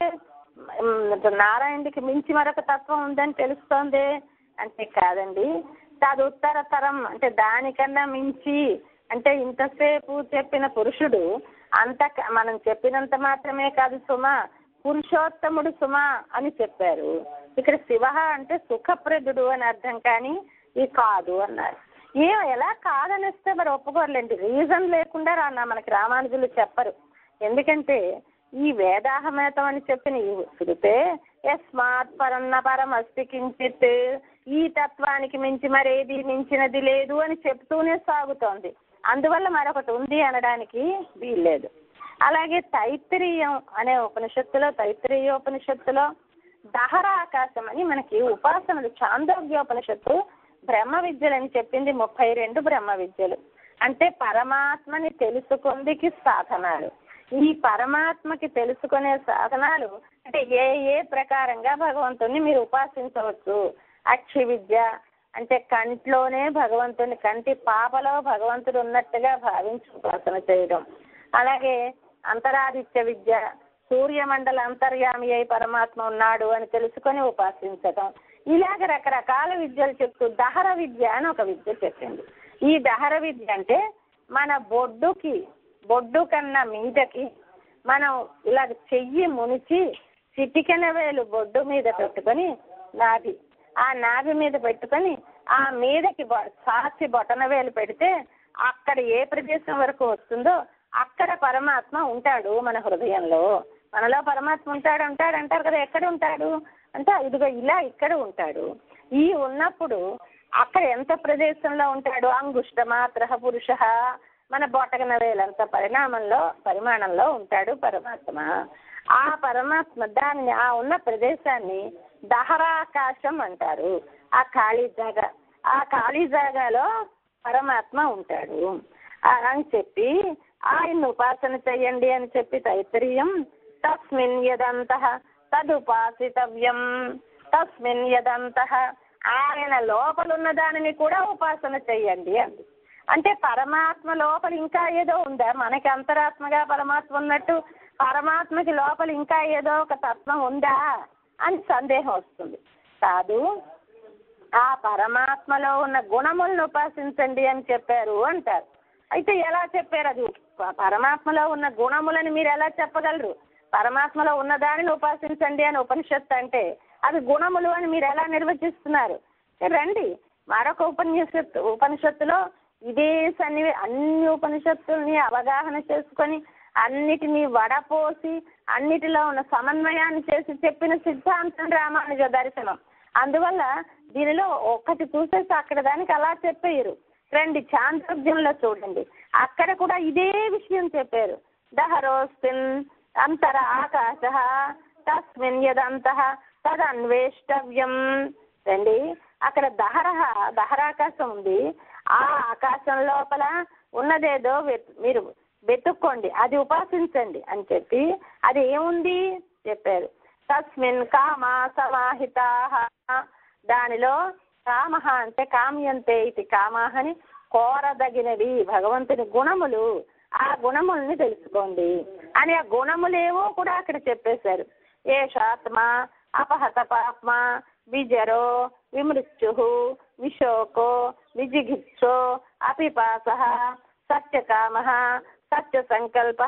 నారాయణుడికి మించి మరొక తత్వం ఉందని తెలుస్తోంది అంటే కాదండి అది ఉత్తర తరం అంటే దానికన్నా మించి అంటే ఇంతసేపు చెప్పిన పురుషుడు అంత మనం చెప్పినంత మాత్రమే కాదు సుమ పురుషోత్తముడు సుమ అని చెప్పారు ఇక్కడ శివ అంటే సుఖప్రదుడు అని అర్థం కానీ ఈ కాదు అన్నారు ఏ ఎలా కాదనిస్తే మరి ఒప్పుకోరులేండి రీజన్ లేకుండా రా మనకి రామానుజులు చెప్పరు ఎందుకంటే ఈ వేదాహమేతం అని చెప్పిన ఈ శృతే యస్మాత్ పరన్న పరం అస్తి కించిత్ ఈ తత్వానికి మించి మరేది మించినది లేదు అని చెప్తూనే సాగుతోంది అందువల్ల మరొకటి ఉంది అనడానికి వీల్లేదు అలాగే తైత్రీయం అనే ఉపనిషత్తులో తైత్రీయోపనిషత్తులో దహర ఆకాశం అని మనకి ఉపాసనలు చాందోగ్యోపనిషత్తు బ్రహ్మ విద్యలని చెప్పింది ముప్పై రెండు బ్రహ్మ విద్యలు అంటే పరమాత్మని తెలుసుకుందికి సాధనాలు ఈ పరమాత్మకి తెలుసుకునే సాధనాలు అంటే ఏ ఏ ప్రకారంగా భగవంతుని మీరు ఉపాసించవచ్చు అక్షి విద్య అంటే కంట్లోనే భగవంతుని కంటి పాపలో భగవంతుడు ఉన్నట్టుగా భావించి ఉపాసన చేయడం అలాగే అంతరాదిత్య విద్య సూర్యమండల అంతర్యామి అయి పరమాత్మ ఉన్నాడు అని తెలుసుకొని ఉపాసించటం ఇలాగ రకరకాల విద్యలు చెప్తూ దహర విద్య అని ఒక విద్య చెప్పింది ఈ దహర విద్య అంటే మన బొడ్డుకి బొడ్డు కన్నా మీదకి మనం ఇలా చెయ్యి మునిచి చిటికెన వేలు బొడ్డు మీద పెట్టుకొని నాభి ఆ నాభి మీద పెట్టుకొని ఆ మీదకి సాచి బొటన వేలు పెడితే అక్కడ ఏ ప్రదేశం వరకు వస్తుందో అక్కడ పరమాత్మ ఉంటాడు మన హృదయంలో మనలో పరమాత్మ ఉంటాడు ఉంటాడు అంటారు కదా ఎక్కడ ఉంటాడు అంటే ఇదిగో ఇలా ఇక్కడ ఉంటాడు ఈ ఉన్నప్పుడు అక్కడ ఎంత ప్రదేశంలో ఉంటాడు అంగుష్ట మాత్ర పురుష మన బొటకన వేలంత పరిణామంలో పరిమాణంలో ఉంటాడు పరమాత్మ ఆ పరమాత్మ దాన్ని ఆ ఉన్న ప్రదేశాన్ని దహరాకాశం అంటారు ఆ ఖాళీ జాగా ఆ ఖాళీ జాగాలో పరమాత్మ ఉంటాడు అని చెప్పి ఆయన ఉపాసన చెయ్యండి అని చెప్పి తైత్రీయం తస్మిన్ యదంత తదుపాసితవ్యం తస్మిన్ యదంత ఆయన లోపలున్న దానిని కూడా ఉపాసన చెయ్యండి అంది అంటే పరమాత్మ లోపల ఇంకా ఏదో ఉందా మనకి అంతరాత్మగా పరమాత్మ ఉన్నట్టు పరమాత్మకి లోపల ఇంకా ఏదో ఒక తత్వం ఉందా అని సందేహం వస్తుంది కాదు ఆ పరమాత్మలో ఉన్న గుణములను ఉపాసించండి అని చెప్పారు అంటారు అయితే ఎలా చెప్పారు అది పరమాత్మలో ఉన్న గుణములని మీరు ఎలా చెప్పగలరు పరమాత్మలో ఉన్న దానిని ఉపాసించండి అని ఉపనిషత్తు అంటే అది గుణములు అని మీరు ఎలా నిర్వచిస్తున్నారు రండి మరొక ఉపనిషత్తు ఉపనిషత్తులో ఇదే సన్నివే అన్ని ఉపనిషత్తుల్ని అవగాహన చేసుకొని అన్నిటినీ వడపోసి అన్నిటిలో ఉన్న సమన్వయాన్ని చేసి చెప్పిన సిద్ధాంతం రామానుజ దర్శనం అందువల్ల దీనిలో ఒక్కటి చూసేసి అక్కడ దానికి అలా చెప్పేయరు రండి చాంద్రోగ్యంలో చూడండి అక్కడ కూడా ఇదే విషయం చెప్పారు దహరోస్మిన్ అంతర ఆకాశ తస్మిన్ యదంత తదన్వేష్టవ్యం రండి అక్కడ దహర దహరాకాశం ఉంది ఆ ఆకాశం లోపల ఉన్నదేదో మీరు వెతుక్కోండి అది ఉపాసించండి అని చెప్పి అది ఏముంది చెప్పారు తస్మిన్ కామ సమాహితా దానిలో కామ అంటే కామ్యంతే ఇది కామాహని కోరదగినవి భగవంతుని గుణములు ఆ గుణముల్ని తెలుసుకోండి అని ఆ గుణములేవో కూడా అక్కడ చెప్పేశారు ఏషాత్మ అపహత పాప్మ విజరో విమృత్యు విశోకో విజిగిత్సో అపిపాస సత్యకామ సత్య సంకల్ప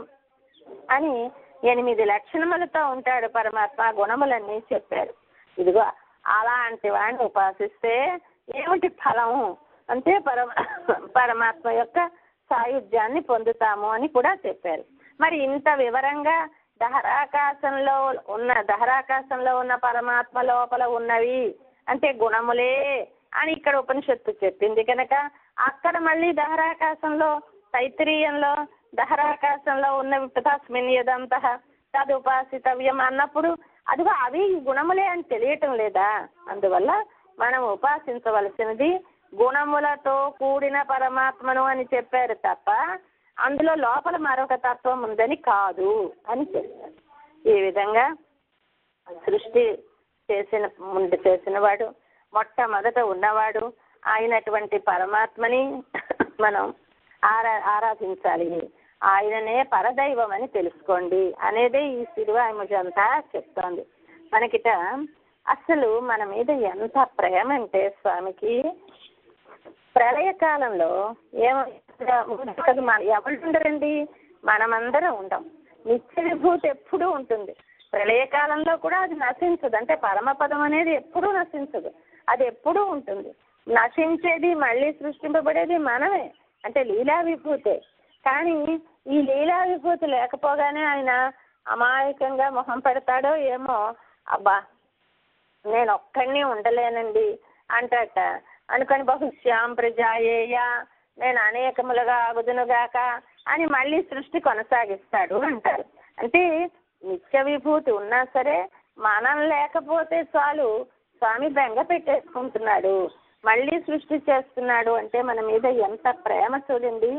అని ఎనిమిది లక్షణములతో ఉంటాడు పరమాత్మ ఆ గుణములన్నీ చెప్పారు ఇదిగో అలాంటి వాడిని ఉపాసిస్తే ఏమిటి ఫలము అంటే పరమ పరమాత్మ యొక్క సాయుధ్యాన్ని పొందుతాము అని కూడా చెప్పారు మరి ఇంత వివరంగా దహరాకాశంలో ఉన్న దహరాకాశంలో ఉన్న పరమాత్మ లోపల ఉన్నవి అంటే గుణములే అని ఇక్కడ ఉపనిషత్తు చెప్పింది కనుక అక్కడ మళ్ళీ దహరాకాశంలో తైత్రీయంలో దహరాకాశంలో ఉన్నవి తస్మిన్ యదంత తదుపాసితవ్యం అన్నప్పుడు అదిగో అవి ఈ గుణములే అని తెలియటం లేదా అందువల్ల మనం ఉపాసించవలసినది గుణములతో కూడిన పరమాత్మను అని చెప్పారు తప్ప అందులో లోపల మరొక తత్వం ఉందని కాదు అని చెప్పారు ఈ విధంగా సృష్టి చేసిన ముందు చేసిన వాడు మొట్టమొదట ఉన్నవాడు అయినటువంటి పరమాత్మని మనం ఆరా ఆరాధించాలి ఆయననే పరదైవం అని తెలుసుకోండి అనేదే ఈ సిరివాయముజంతా చెప్తోంది మనకిట అసలు మన మీద ఎంత ప్రేమ అంటే స్వామికి ప్రళయకాలంలో ఏమో కదా మన ఎవరు ఉండరండి మనమందరం ఉండం నిత్య విభూతి ఎప్పుడూ ఉంటుంది ప్రళయకాలంలో కూడా అది నశించదు అంటే పరమపదం అనేది ఎప్పుడూ నశించదు అది ఎప్పుడూ ఉంటుంది నశించేది మళ్ళీ సృష్టింపబడేది మనమే అంటే లీలా విభూతే కానీ ఈ లీలా విభూతి లేకపోగానే ఆయన అమాయకంగా మొహం పెడతాడో ఏమో అబ్బా నేను ఒక్కడిని ఉండలేనండి అంటట అనుకొని బహుశ్యాం ప్రజాయేయ నేను అనేకములుగా ఆగుదునుగాక అని మళ్ళీ సృష్టి కొనసాగిస్తాడు అంటారు అంటే నిత్య విభూతి ఉన్నా సరే మనం లేకపోతే చాలు స్వామి బెంగ పెట్టేసుకుంటున్నాడు మళ్ళీ సృష్టి చేస్తున్నాడు అంటే మన మీద ఎంత ప్రేమ చూడండి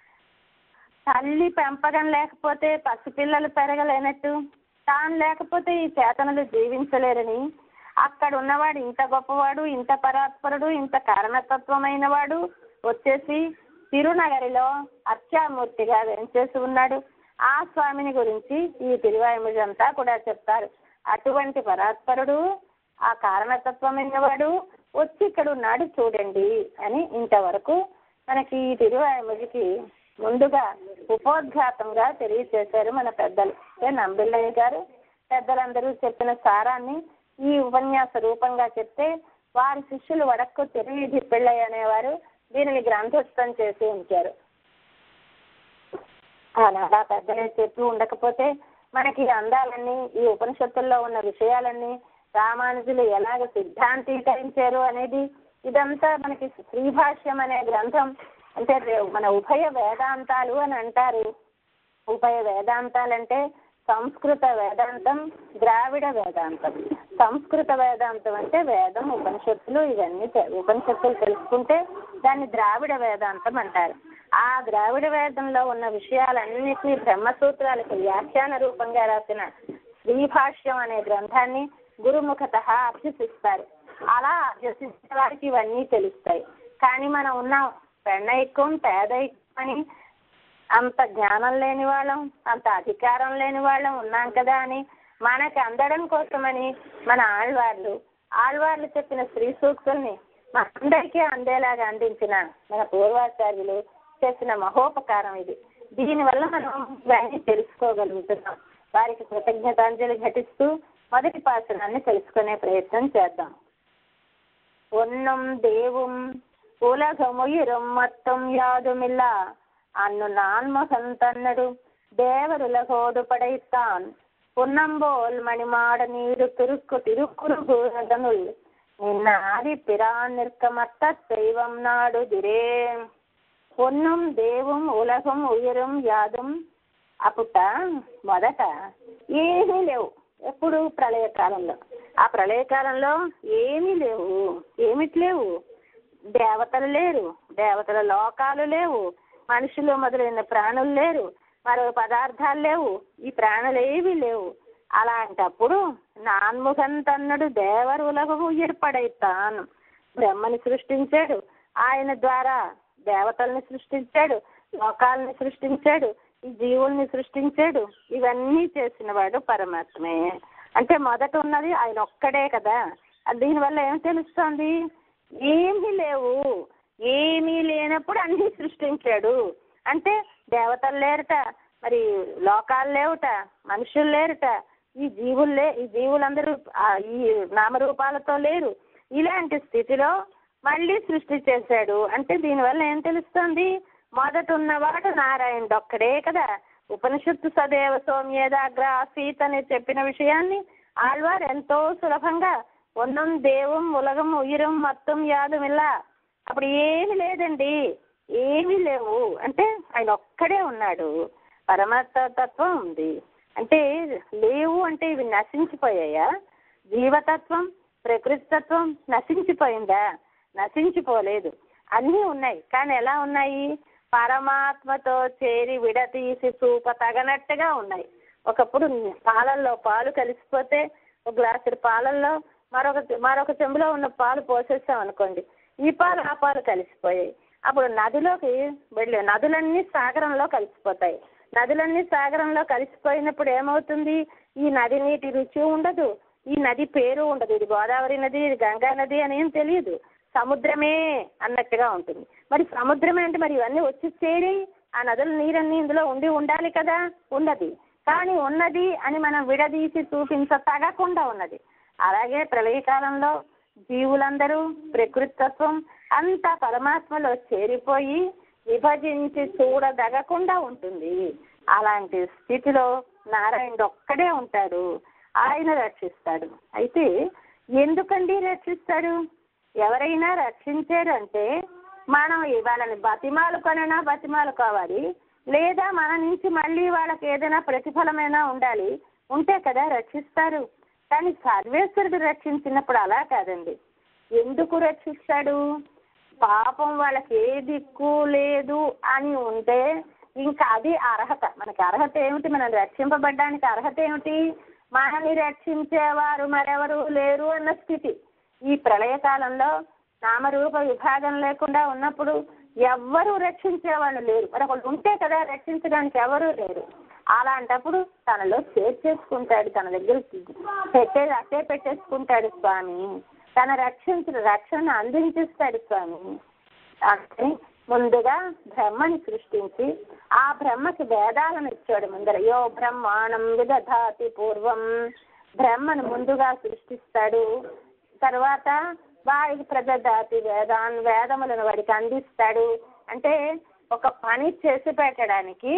తల్లి పెంపకం లేకపోతే పసిపిల్లలు పెరగలేనట్టు తాను లేకపోతే ఈ చేతనలు జీవించలేరని అక్కడ ఉన్నవాడు ఇంత గొప్పవాడు ఇంత పరాత్పరుడు ఇంత కారణతత్వమైన వాడు వచ్చేసి తిరునగరిలో అర్చామూర్తిగా వెంచేసి ఉన్నాడు ఆ స్వామిని గురించి ఈ తిరువాయుముజంతా కూడా చెప్తారు అటువంటి పరాత్పరుడు ఆ కారణతత్వమైన వాడు వచ్చి ఇక్కడ ఉన్నాడు చూడండి అని ఇంతవరకు మనకి ఈ తిరువాయుముడికి ముందుగా ఉపోద్ఘాతంగా తెలియచేశారు మన పెద్దలు ఏ నంబిల్లయ్య గారు పెద్దలందరూ చెప్పిన సారాన్ని ఈ ఉపన్యాస రూపంగా చెప్తే వారి శిష్యులు వడక్కు తిరువీధి పిళ్ళయ్య అనేవారు దీనిని గ్రంథస్థం చేసి ఉంచారు ఆనాడు ఆ పెద్దలే చెప్పి ఉండకపోతే మనకి ఈ అందాలన్నీ ఈ ఉపనిషత్తుల్లో ఉన్న విషయాలన్నీ రామానుజులు ఎలాగ సిద్ధాంతీకరించారు అనేది ఇదంతా మనకి శ్రీభాష్యం అనే గ్రంథం అంటే మన ఉభయ వేదాంతాలు అని అంటారు ఉభయ వేదాంతాలంటే సంస్కృత వేదాంతం ద్రావిడ వేదాంతం సంస్కృత వేదాంతం అంటే వేదం ఉపనిషత్తులు ఇవన్నీ తె- ఉపనిషత్తులు తెలుసుకుంటే దాన్ని ద్రావిడ వేదాంతం అంటారు ఆ ద్రావిడ వేదంలో ఉన్న విషయాలన్నింటినీ బ్రహ్మసూత్రాలకు వ్యాఖ్యాన రూపంగా రాసిన శ్రీభాష్యం అనే గ్రంథాన్ని గురుముఖత అభ్యసిస్తారు అలా అభ్యసించిన వారికి ఇవన్నీ తెలుస్తాయి కానీ మనం ఉన్నాం పెన్నైకం పేదైకం అని అంత జ్ఞానం లేని వాళ్ళం అంత అధికారం లేని వాళ్ళం ఉన్నాం కదా అని మనకి అందడం కోసమని మన ఆళ్వార్లు ఆళ్వార్లు చెప్పిన శ్రీ సూక్తుల్ని మనందరికీ అందేలాగా అందించిన మన పూర్వాచార్యులు చేసిన మహోపకారం ఇది దీనివల్ల మనం ఇవన్నీ తెలుసుకోగలుగుతున్నాం వారికి కృతజ్ఞతాంజలి ఘటిస్తూ మొదటి పాసనాన్ని తెలుసుకునే ప్రయత్నం చేద్దాం ஒன்னும் தேவும் உலகமுயிரும் மொத்தம் யாதுமில்ல அன்னு நான்மகன் தன்னடு தேவருலகோடு படைத்தான் புன்னம்போல் மணிமாட நீரு திருக்கு திருக்குறுகூரதனுள் நின்ன ஆதி பிரான் நிற்க மத்த தெய்வம் நாடுதிரே పొన్నం దేవం ఉలగం ఉయరం యాదం అప్పుట మొదట ఏమీ లేవు ఎప్పుడు ప్రళయకాలంలో ఆ ప్రళయకాలంలో ఏమీ లేవు ఏమిటి లేవు దేవతలు లేరు దేవతల లోకాలు లేవు మనుషులు మొదలైన ప్రాణులు లేరు మరో పదార్థాలు లేవు ఈ ప్రాణులు ఏవి లేవు అలాంటప్పుడు నాన్ముఖం తన్నుడు దేవరులకు ఉయ్యర్పడైతాన్ బ్రహ్మని సృష్టించాడు ఆయన ద్వారా దేవతల్ని సృష్టించాడు లోకాలని సృష్టించాడు ఈ జీవుల్ని సృష్టించాడు ఇవన్నీ చేసిన వాడు పరమాత్మే అంటే మొదట ఉన్నది ఆయన ఒక్కడే కదా దీనివల్ల ఏం తెలుస్తోంది ఏమీ లేవు ఏమీ లేనప్పుడు అన్నీ సృష్టించాడు అంటే దేవతలు లేరట మరి లోకాలు లేవుట మనుషులు లేరుట ఈ జీవులే ఈ జీవులందరూ ఆ ఈ నామరూపాలతో లేరు ఇలాంటి స్థితిలో మళ్ళీ సృష్టి చేశాడు అంటే దీనివల్ల ఏం తెలుస్తుంది మొదట ఉన్నవాడు నారాయణుడు ఒక్కడే కదా ఉపనిషత్తు సదేవ సోమ్యేదాగ్ర ఆసీత్ అని చెప్పిన విషయాన్ని ఆళ్వార్ ఎంతో సులభంగా ఉన్నం దేవం ఉలగం ఉయిరం మొత్తం యాదమిల్లా అప్పుడు ఏమి లేదండి ఏమీ లేవు అంటే ఆయన ఒక్కడే ఉన్నాడు పరమాత్మ తత్వం ఉంది అంటే లేవు అంటే ఇవి నశించిపోయాయా జీవతత్వం ప్రకృతి తత్వం నశించిపోయిందా నశించిపోలేదు అన్నీ ఉన్నాయి కానీ ఎలా ఉన్నాయి పరమాత్మతో చేరి విడతీసి చూప తగనట్టుగా ఉన్నాయి ఒకప్పుడు పాలల్లో పాలు కలిసిపోతే ఒక గ్లాసుడు పాలల్లో మరొక మరొక చెంబులో ఉన్న పాలు పోసేసాం అనుకోండి ఈ పాలు ఆ పాలు కలిసిపోయాయి అప్పుడు నదిలోకి వెళ్ళి నదులన్నీ సాగరంలో కలిసిపోతాయి నదులన్నీ సాగరంలో కలిసిపోయినప్పుడు ఏమవుతుంది ఈ నది నీటి రుచి ఉండదు ఈ నది పేరు ఉండదు ఇది గోదావరి నది ఇది గంగా నది అని ఏం తెలియదు సముద్రమే అన్నట్టుగా ఉంటుంది మరి సముద్రమే అంటే మరి ఇవన్నీ వచ్చి చేరి ఆ నదుల నీరన్నీ ఇందులో ఉండి ఉండాలి కదా ఉన్నది కానీ ఉన్నది అని మనం విడదీసి చూపించ తగకుండా ఉన్నది అలాగే ప్రళయకాలంలో జీవులందరూ ప్రకృతి తత్వం అంతా పరమాత్మలో చేరిపోయి విభజించి చూడదగకుండా ఉంటుంది అలాంటి స్థితిలో నారాయణుడు ఒక్కడే ఉంటాడు ఆయన రక్షిస్తాడు అయితే ఎందుకండి రక్షిస్తాడు ఎవరైనా రక్షించారు అంటే మనం వాళ్ళని బతిమాలుకొనైనా బతిమాలుకోవాలి లేదా మన నుంచి మళ్ళీ వాళ్ళకి ఏదైనా ప్రతిఫలమైనా ఉండాలి ఉంటే కదా రక్షిస్తారు కానీ సర్వేశ్వరుడు రక్షించినప్పుడు అలా కాదండి ఎందుకు రక్షిస్తాడు పాపం వాళ్ళకి ఏ దిక్కు లేదు అని ఉంటే ఇంకా అది అర్హత మనకి అర్హత ఏమిటి మనం రక్షింపబడ్డానికి అర్హత ఏమిటి మనని రక్షించేవారు మరెవరు లేరు అన్న స్థితి ఈ ప్రళయకాలంలో నామరూప విభాగం లేకుండా ఉన్నప్పుడు ఎవ్వరూ రక్షించేవాళ్ళు లేరు మరి ఒకళ్ళు ఉంటే కదా రక్షించడానికి ఎవరూ లేరు అలాంటప్పుడు తనలో చేర్చేసుకుంటాడు తన దగ్గర పెట్టే అట్టే పెట్టేసుకుంటాడు స్వామి తన రక్షించిన రక్షణ అందించిస్తాడు స్వామి అంటే ముందుగా బ్రహ్మని సృష్టించి ఆ బ్రహ్మకి వేదాలను ఇచ్చాడు ముందర యో బ్రహ్మాణం విదధాతి పూర్వం బ్రహ్మను ముందుగా సృష్టిస్తాడు తర్వాత వాడికి ప్రజాతి వేదాన్ వేదములను వాడికి అందిస్తాడు అంటే ఒక పని చేసి పెట్టడానికి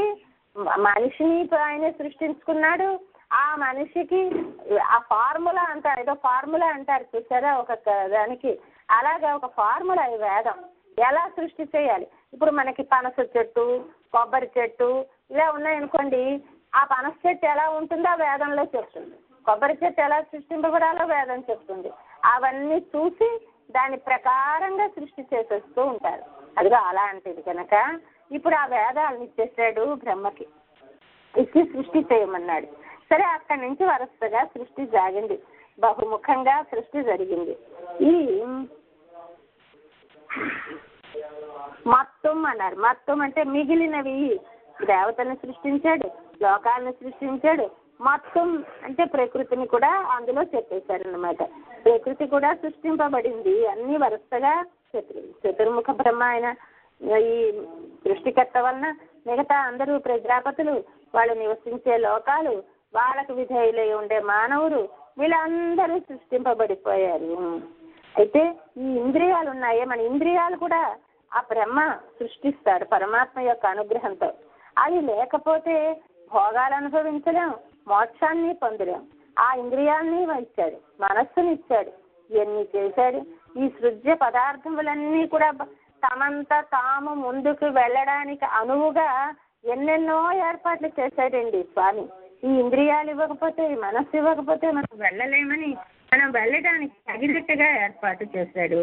మనిషిని ఆయన సృష్టించుకున్నాడు ఆ మనిషికి ఆ ఫార్ములా అంటారు ఏదో ఫార్ములా అంటారు చూసారా ఒక దానికి అలాగే ఒక ఫార్ములా ఈ వేదం ఎలా సృష్టి చేయాలి ఇప్పుడు మనకి పనస చెట్టు కొబ్బరి చెట్టు ఇలా ఉన్నాయనుకోండి ఆ పనస చెట్టు ఎలా ఉంటుందో ఆ వేదంలో చెప్తుంది కొబ్బరి చెట్టు ఎలా సృష్టింపబడాలో వేదం చెప్తుంది అవన్నీ చూసి దాని ప్రకారంగా సృష్టి చేసేస్తూ ఉంటారు అదిగో అలాంటిది కనుక ఇప్పుడు ఆ వేదాలను ఇచ్చేసాడు బ్రహ్మకి ఇచ్చి సృష్టి చేయమన్నాడు సరే అక్కడి నుంచి వరుసగా సృష్టి సాగింది బహుముఖంగా సృష్టి జరిగింది ఈ మొత్తం అన్నారు మొత్తం అంటే మిగిలినవి దేవతను సృష్టించాడు లోకాలను సృష్టించాడు మొత్తం అంటే ప్రకృతిని కూడా అందులో చెప్పేశారు అనమాట ప్రకృతి కూడా సృష్టింపబడింది అన్ని వరుసగా చతుర్ చతుర్ముఖ బ్రహ్మ ఆయన ఈ సృష్టికర్త వలన మిగతా అందరూ ప్రజాపతులు వాళ్ళు నివసించే లోకాలు వాళ్ళకు విధేయులై ఉండే మానవులు వీళ్ళందరూ సృష్టింపబడిపోయారు అయితే ఈ ఇంద్రియాలు ఉన్నాయే మన ఇంద్రియాలు కూడా ఆ బ్రహ్మ సృష్టిస్తాడు పరమాత్మ యొక్క అనుగ్రహంతో అవి లేకపోతే భోగాలు అనుభవించలేం మోక్షాన్ని పొందలేం ఆ ఇంద్రియాల్ని ఇచ్చాడు మనస్సుని ఇచ్చాడు ఎన్ని చేశాడు ఈ సృజ్య పదార్థములన్నీ కూడా తమంత తాము ముందుకు వెళ్ళడానికి అనువుగా ఎన్నెన్నో ఏర్పాట్లు చేశాడండి స్వామి ఈ ఇంద్రియాలు ఇవ్వకపోతే ఈ మనస్సు ఇవ్వకపోతే మనం వెళ్ళలేమని మనం వెళ్ళడానికి తగినట్టుగా ఏర్పాటు చేశాడు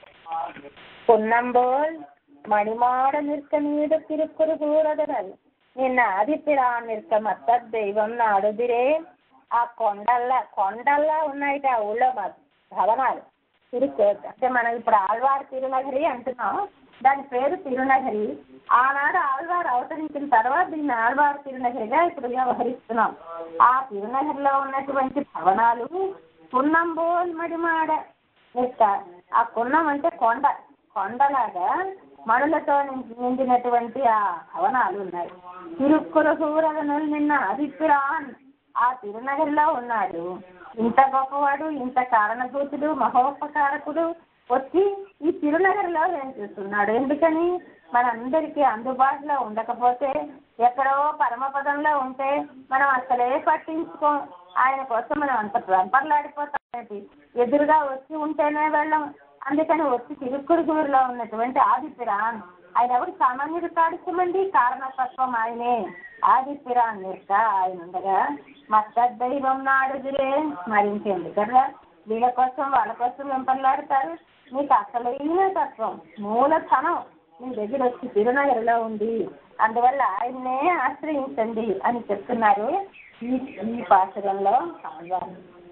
పొన్నంబోల్ మణిమాడ నిర్క మీద తిరుక్కురు కూడదరాలు నిన్న ఆదిత్యరాన్ నిற்க మత్త దైవం నాడుదిరే ఆ కొండల్లా కొండల్లా ఉన్నాయిట ఆ ఊళ్ళో మా భవనాలు తిరుగు అంటే మనం ఇప్పుడు ఆళ్వారు తిరునగరి అంటున్నాం దాని పేరు తిరునగరి ఆనాడు ఆళ్వారు అవతరించిన తర్వాత దీన్ని ఆళ్వారు తిరునగరిగా ఇప్పుడు వ్యవహరిస్తున్నాం ఆ తిరునగరిలో ఉన్నటువంటి భవనాలు కున్నంబోల్ మడిమాడ యొక్క ఆ కున్నం అంటే కొండ కొండలాగా మణులతో నిండి- నిండినటువంటి ఆ భవనాలు ఉన్నాయి తిరుక్కుల సూరగనులు నిన్న అదిత్తురాన్ ఆ తిరునగరిలో ఉన్నాడు ఇంత గొప్పవాడు ఇంత కారణభూతుడు మహోపకారకుడు వచ్చి ఈ తిరునగరిలో వేంచేస్తున్నాడు ఎందుకని మనందరికీ అందుబాటులో ఉండకపోతే ఎక్కడో పరమపదంలో ఉంటే మనం అసలే పట్టించుకోం ఆయన కోసం మనం అంత వెంపర్లాడిపోతాం ఎదురుగా వచ్చి ఉంటేనే వెళ్ళం అందుకని వచ్చి తిరుక్కురుగురులో ఉన్నటువంటి ఆదిత్యరాన్ ఆయన ఎవరు సామాన్యుడు కాడు సుమండి కారణతత్వం ఆయనే ఆదిత్యరాన్ యొక్క ఆయన ఉండగా మత్త దైవం నాడుదురే స్మరించండి కదా వీళ్ళ కోసం వాళ్ళ కోసం వెంపర్లాడతారు మీకు అసలైన తత్వం మూలధనం మీ దగ్గర వచ్చి తిరునగరిలో ఉంది అందువల్ల ఆయన్నే ఆశ్రయించండి అని చెప్తున్నారు ఈ ఈ పాసురంలో Alvar.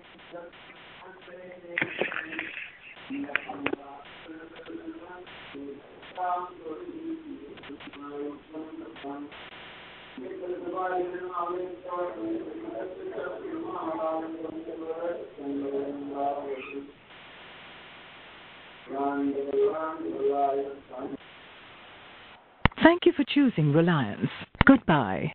Thank you for choosing Reliance. Goodbye.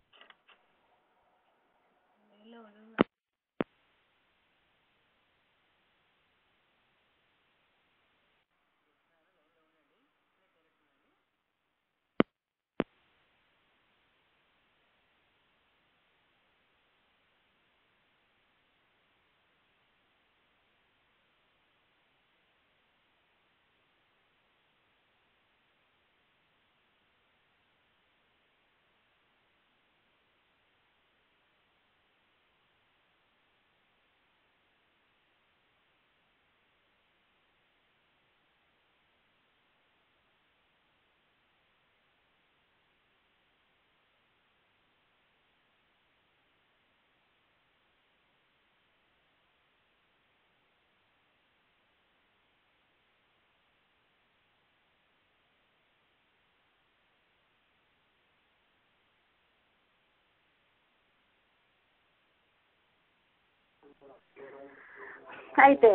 అయితే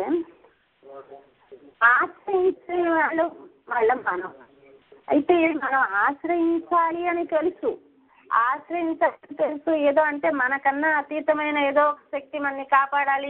ఆశ్రయించే వాళ్ళు వాళ్ళ మనం అయితే మనం ఆశ్రయించాలి అని తెలుసు ఆశ్రయించాలని తెలుసు ఏదో అంటే మనకన్నా అతీతమైన ఏదో ఒక శక్తి మనని కాపాడాలి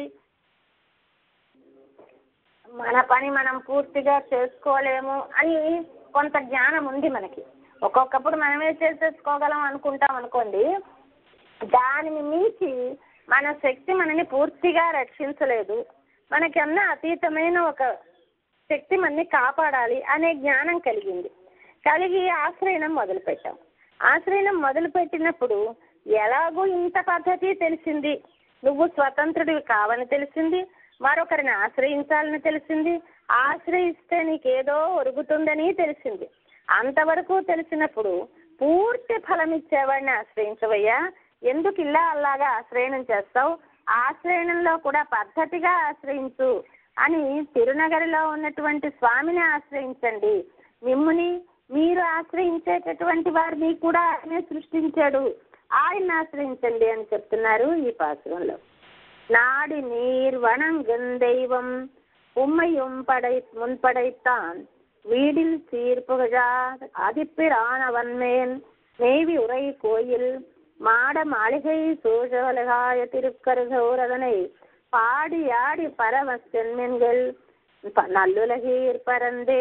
మన పని మనం పూర్తిగా చేసుకోలేము అని కొంత జ్ఞానం ఉంది మనకి ఒక్కొక్కప్పుడు మనమే చేసేసుకోగలం అనుకుంటాం అనుకోండి దానిని మించి మన శక్తి మనని పూర్తిగా రక్షించలేదు మనకన్నా అతీతమైన ఒక శక్తి మనని కాపాడాలి అనే జ్ఞానం కలిగింది కలిగి ఆశ్రయణం మొదలుపెట్టాం ఆశ్రయణం మొదలుపెట్టినప్పుడు ఎలాగో ఇంత పద్ధతి తెలిసింది నువ్వు స్వతంత్రుడివి కావని తెలిసింది మరొకరిని ఆశ్రయించాలని తెలిసింది ఆశ్రయిస్తే నీకేదో ఒరుగుతుందని తెలిసింది అంతవరకు తెలిసినప్పుడు పూర్తి ఫలం ఇచ్చేవాడిని ఆశ్రయించవయ్యా ఎందుకు ఇలా అలాగా ఆశ్రయణం చేస్తావు ఆశ్రయణంలో కూడా పద్ధతిగా ఆశ్రయించు అని తిరునగరిలో ఉన్నటువంటి స్వామిని ఆశ్రయించండి మిమ్ముని మీరు ఆశ్రయించేటటువంటి వారిని కూడా ఆయనే సృష్టించాడు ఆయన ఆశ్రయించండి అని చెప్తున్నారు ఈ పాశ్రంలో நாடி நீர் வணங்குந் தெய்வம் உம்மையும் படை முன்படைத்தான் வீடில் சீர்புகழார் அதிப்பிரானவன் மேல் மேவி உரை கோயில் மாட மாளிகை சூழலகாய திருக்கருகோரதனை பாடி ஆடி பரம சென்மென்கள் ப- నల్లులగీర్ పరందే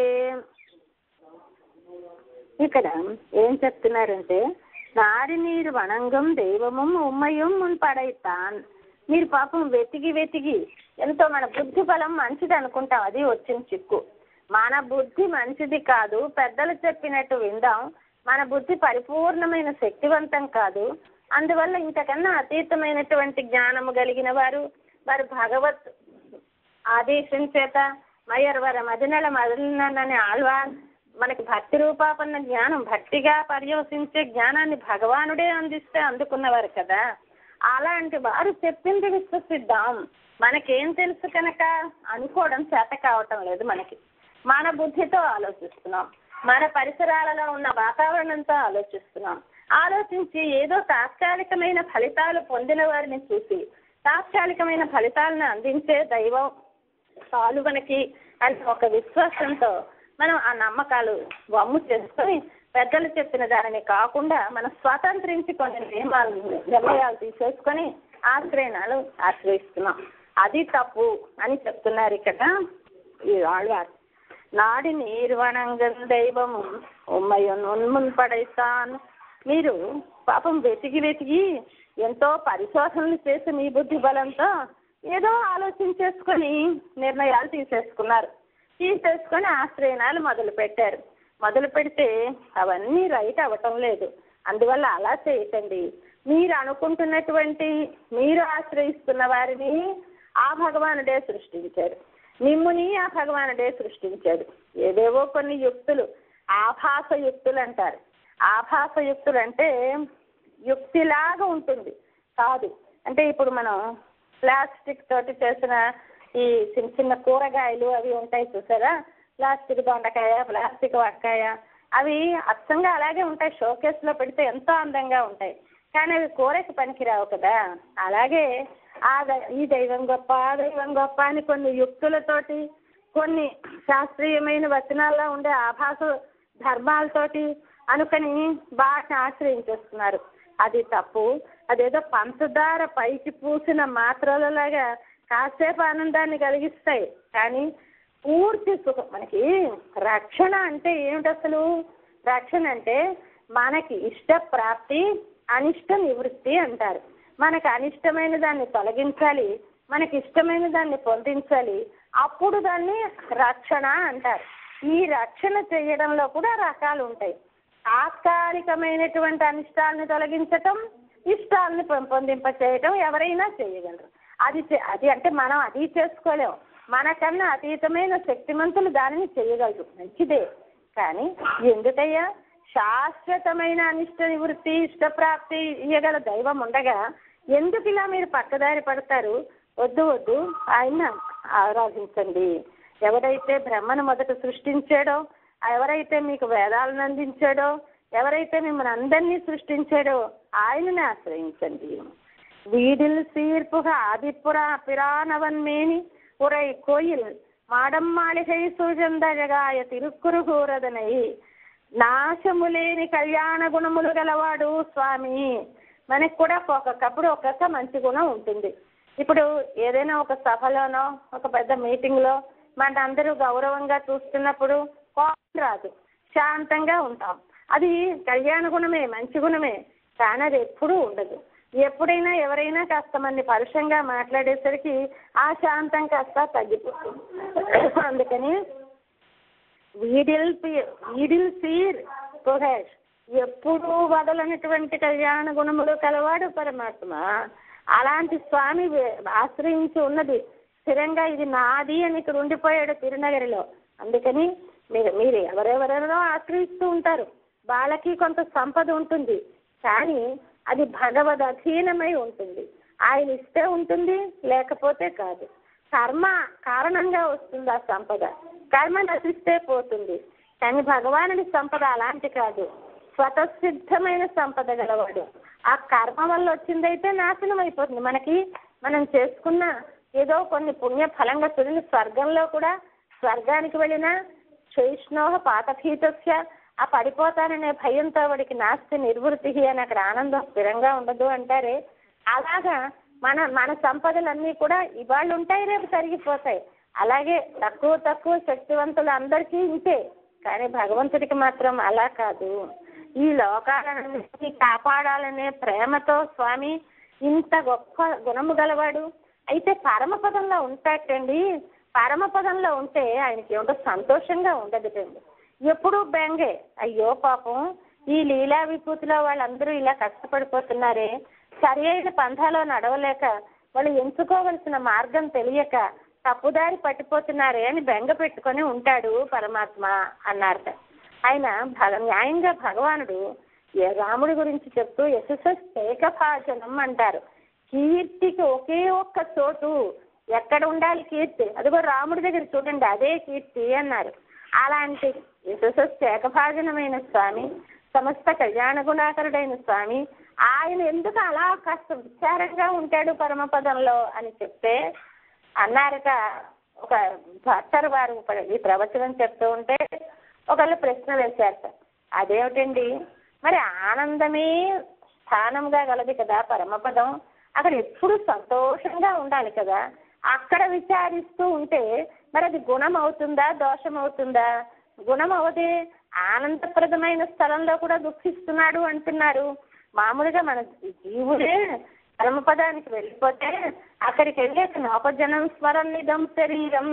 ఇక్కడ ఏం చెప్తున్నారంటే నారి నీరు వణంగం దైవము ఉమ్మయం పడైతాన్ మీరు పాపం వెతికి వెతికి ఎంతో మన బుద్ధి బలం మంచిది అనుకుంటాం అది వచ్చిన చిక్కు మన బుద్ధి మంచిది కాదు పెద్దలు చెప్పినట్టు విందాం మన బుద్ధి పరిపూర్ణమైన శక్తివంతం కాదు అందువల్ల ఇంతకన్నా అతీతమైనటువంటి జ్ఞానము కలిగిన వారు వారు భగవత్ ఆదేశం చేత మయర్ వర మదినల మదిలినని ఆళ్వాన్ మనకి భక్తి రూపాపన్న జ్ఞానం భక్తిగా పర్యవసించే జ్ఞానాన్ని భగవానుడే అందిస్తే అందుకున్నవారు కదా అలాంటి వారు చెప్పింది విశ్వసిద్దాం మనకేం తెలుసు కనుక అనుకోవడం చేత కావటం లేదు మనకి మన బుద్ధితో ఆలోచిస్తున్నాం మన పరిసరాలలో ఉన్న వాతావరణంతో ఆలోచిస్తున్నాం ఆలోచించి ఏదో తాత్కాలికమైన ఫలితాలు పొందిన వారిని చూసి తాత్కాలికమైన ఫలితాలను అందించే దైవం చాలు మనకి అని ఒక విశ్వాసంతో మనం ఆ నమ్మకాలు వమ్ము చేసుకొని పెద్దలు చెప్పిన దానిని కాకుండా మనం స్వతంత్రించి కొన్ని నియమాలు నిర్ణయాలు తీసేసుకొని ఆశ్రయణాలు ఆశ్రయిస్తున్నాం అది తప్పు అని చెప్తున్నారు ఇక్కడ ఈ ఆళ్వారు నాడి నిర్వణంగం దైవం ఉమ్మయ్యను ఉన్మున్ పడైతాను మీరు పాపం వెతికి వెతికి ఎంతో పరిశోధనలు చేసి మీ బుద్ధి బలంతో ఏదో ఆలోచించేసుకొని నిర్ణయాలు తీసేసుకున్నారు తీసేసుకొని ఆశ్రయణాలు మొదలు పెట్టారు మొదలు పెడితే అవన్నీ రైట్ అవ్వటం లేదు అందువల్ల అలా చేయకండి మీరు అనుకుంటున్నటువంటి మీరు ఆశ్రయిస్తున్న వారిని ఆ భగవానుడే సృష్టించారు మిమ్ముని ఆ భగవానుడే సృష్టించాడు ఏదేవో కొన్ని యుక్తులు ఆభాస యుక్తులు అంటారు ఆభాస యుక్తులు అంటే యుక్తిలాగా ఉంటుంది కాదు అంటే ఇప్పుడు మనం ప్లాస్టిక్ తోటి చేసిన ఈ చిన్న చిన్న కూరగాయలు అవి ఉంటాయి చూసారా ప్లాస్టిక్ దొండకాయ ప్లాస్టిక్ వంకాయ అవి అచ్చంగా అలాగే ఉంటాయి షోకేస్లో పెడితే ఎంతో అందంగా ఉంటాయి కానీ అవి కూరకి పనికిరావు కదా అలాగే ఆ దై- ఈ దైవం గొప్ప ఆ దైవం గొప్ప అని కొన్ని యుక్తులతోటి కొన్ని శాస్త్రీయమైన వచనాల్లో ఉండే ఆభాస ధర్మాలతోటి అనుకని బాగా ఆశ్రయించేస్తున్నారు అది తప్పు అదేదో పంచదార పైకి పూసిన మాత్రలలాగా కాసేపు ఆనందాన్ని కలిగిస్తాయి కానీ పూర్తి సుఖం మనకి రక్షణ అంటే ఏమిటి అసలు రక్షణ అంటే మనకి ఇష్ట ప్రాప్తి అనిష్ట నివృత్తి అంటారు మనకు అనిష్టమైన దాన్ని తొలగించాలి మనకి ఇష్టమైన దాన్ని పొందించాలి అప్పుడు దాన్ని రక్షణ అంటారు ఈ రక్షణ చేయడంలో కూడా రకాలు ఉంటాయి తాత్కాలికమైనటువంటి అనిష్టాలను తొలగించటం ఇష్టాలను పెంపొందింప చేయటం ఎవరైనా చేయగలరు అది చే- అది అంటే మనం అది చేసుకోలేం మనకన్నా అతీతమైన శక్తిమంతులు దానిని చేయగలరు మంచిదే కానీ ఎందుకయ్యా శాశ్వతమైన అనిష్ట నివృత్తి ఇష్టప్రాప్తి ఇయ్యగల దైవం ఉండగా ఎందుకు ఇలా మీరు పక్కదారి పడతారు వద్దు వద్దు ఆయన ఆరాధించండి ఎవరైతే బ్రహ్మను మొదట సృష్టించాడో ఎవరైతే మీకు వేదాలను అందించాడో ఎవరైతే మిమ్మల్ని అందరినీ సృష్టించాడో ఆయనని ఆశ్రయించండి வீடில் சீர்புக ஆதிப்புறா பிரானவன்மேனி உரை கோயில் மாடம் மாளிகை సుజందజగాయ తిరుక్కురుగూరదనై నాశములేని కళ్యాణ గుణములు గలవాడు స్వామి మనకి కూడా ఒక్కొక్కప్పుడు ఒక్కొక్క మంచి గుణం ఉంటుంది ఇప్పుడు ఏదైనా ఒక సభలోనో ఒక పెద్ద మీటింగ్లో మన అందరూ గౌరవంగా చూస్తున్నప్పుడు కోపం రాదు శాంతంగా ఉంటాం అది కళ్యాణ గుణమే మంచి గుణమే కానీ అది ఎప్పుడూ ఉండదు ఎప్పుడైనా ఎవరైనా కాస్త మంది పరుషంగా మాట్లాడేసరికి ఆ శాంతం కాస్త తగ్గిపోతుంది అందుకని వీడిల్ పి- వీడిల్ సీర్ పొగేష్ ఎప్పుడూ వదలనటువంటి కళ్యాణ గుణములు కలవాడు పరమాత్మ అలాంటి స్వామి వే- ఆశ్రయించి ఉన్నది స్థిరంగా ఇది నాది అని ఇక్కడ ఉండిపోయాడు తిరునగరిలో అందుకని మీరు మీరు ఎవరెవరెవరో ఆశ్రయిస్తూ ఉంటారు వాళ్ళకి కొంత సంపద ఉంటుంది కానీ అది భగవద్ అధీనమై ఉంటుంది ఆయన ఇస్తే ఉంటుంది లేకపోతే కాదు కర్మ కారణంగా వస్తుంది ఆ సంపద కర్మ నశిస్తే పోతుంది కానీ భగవానుడి సంపద అలాంటి కాదు స్వతసిద్ధమైన సంపద గలవాడు ఆ కర్మ వల్ల వచ్చిందైతే నాశనం అయిపోతుంది మనకి మనం చేసుకున్న ఏదో కొన్ని పుణ్య ఫలంగా చూడండి స్వర్గంలో కూడా స్వర్గానికి వెళ్ళినా శైష్ణోహ పాతభీతస్య ఆ పడిపోతాననే భయంతో వాడికి నాస్తి నిర్వృతి అని అక్కడ ఆనందం స్థిరంగా ఉండదు అంటారే అలాగా మన మన సంపదలన్నీ కూడా ఇవాళ ఉంటాయి రేపు తరిగిపోతాయి అలాగే తక్కువ తక్కువ శక్తివంతులు అందరికీ ఇంతే కానీ భగవంతుడికి మాత్రం అలా కాదు ఈ లోకాలన్నింటినీ కాపాడాలనే ప్రేమతో స్వామి ఇంత గొప్ప గుణము గలవాడు అయితే పరమపదంలో ఉంటాటండి పరమపదంలో ఉంటే ఆయనకి ఏమిటో సంతోషంగా ఉండదుటండి ఎప్పుడూ బెంగే అయ్యో పాపం ఈ లీలా విభూతిలో వాళ్ళందరూ ఇలా కష్టపడిపోతున్నారే సరి అయిన పంథాలో నడవలేక వాళ్ళు ఎంచుకోవలసిన మార్గం తెలియక తప్పుదారి పట్టిపోతున్నారే అని బెంగ పెట్టుకొని ఉంటాడు పరమాత్మ అన్నారట ఆయన భగ న్యాయంగా భగవానుడు ఏ రాముడి గురించి చెప్తూ యశస్ ఏకభాజనం అంటారు కీర్తికి ఒకే ఒక్క చోటు ఎక్కడ ఉండాలి కీర్తి అదిగో రాముడి దగ్గర చూడండి అదే కీర్తి అన్నారు అలాంటి యశస్ ఏకభాజనమైన స్వామి సమస్త కళ్యాణ గుణాకరుడైన స్వామి ఆయన ఎందుకు అలా కాస్త విచారంగా ఉంటాడు పరమపదంలో అని చెప్తే అన్నారట ఒక భక్తరు వారు ఈ ప్రవచనం చెప్తూ ఉంటే ఒకళ్ళు ప్రశ్న వేశారట అదేమిటండి మరి ఆనందమే స్థానంగా గలది కదా పరమపదం అక్కడ ఎప్పుడు సంతోషంగా ఉండాలి కదా అక్కడ విచారిస్తూ ఉంటే మరి అది గుణం అవుతుందా దోషం అవుతుందా గుణం అవదే ఆనందప్రదమైన స్థలంలో కూడా దుఃఖిస్తున్నాడు అంటున్నారు మామూలుగా మన జీవులే పరమపదానికి వెళ్ళిపోతే అక్కడికి వెళ్ళి నోపజనం స్మరణిదం శరీరం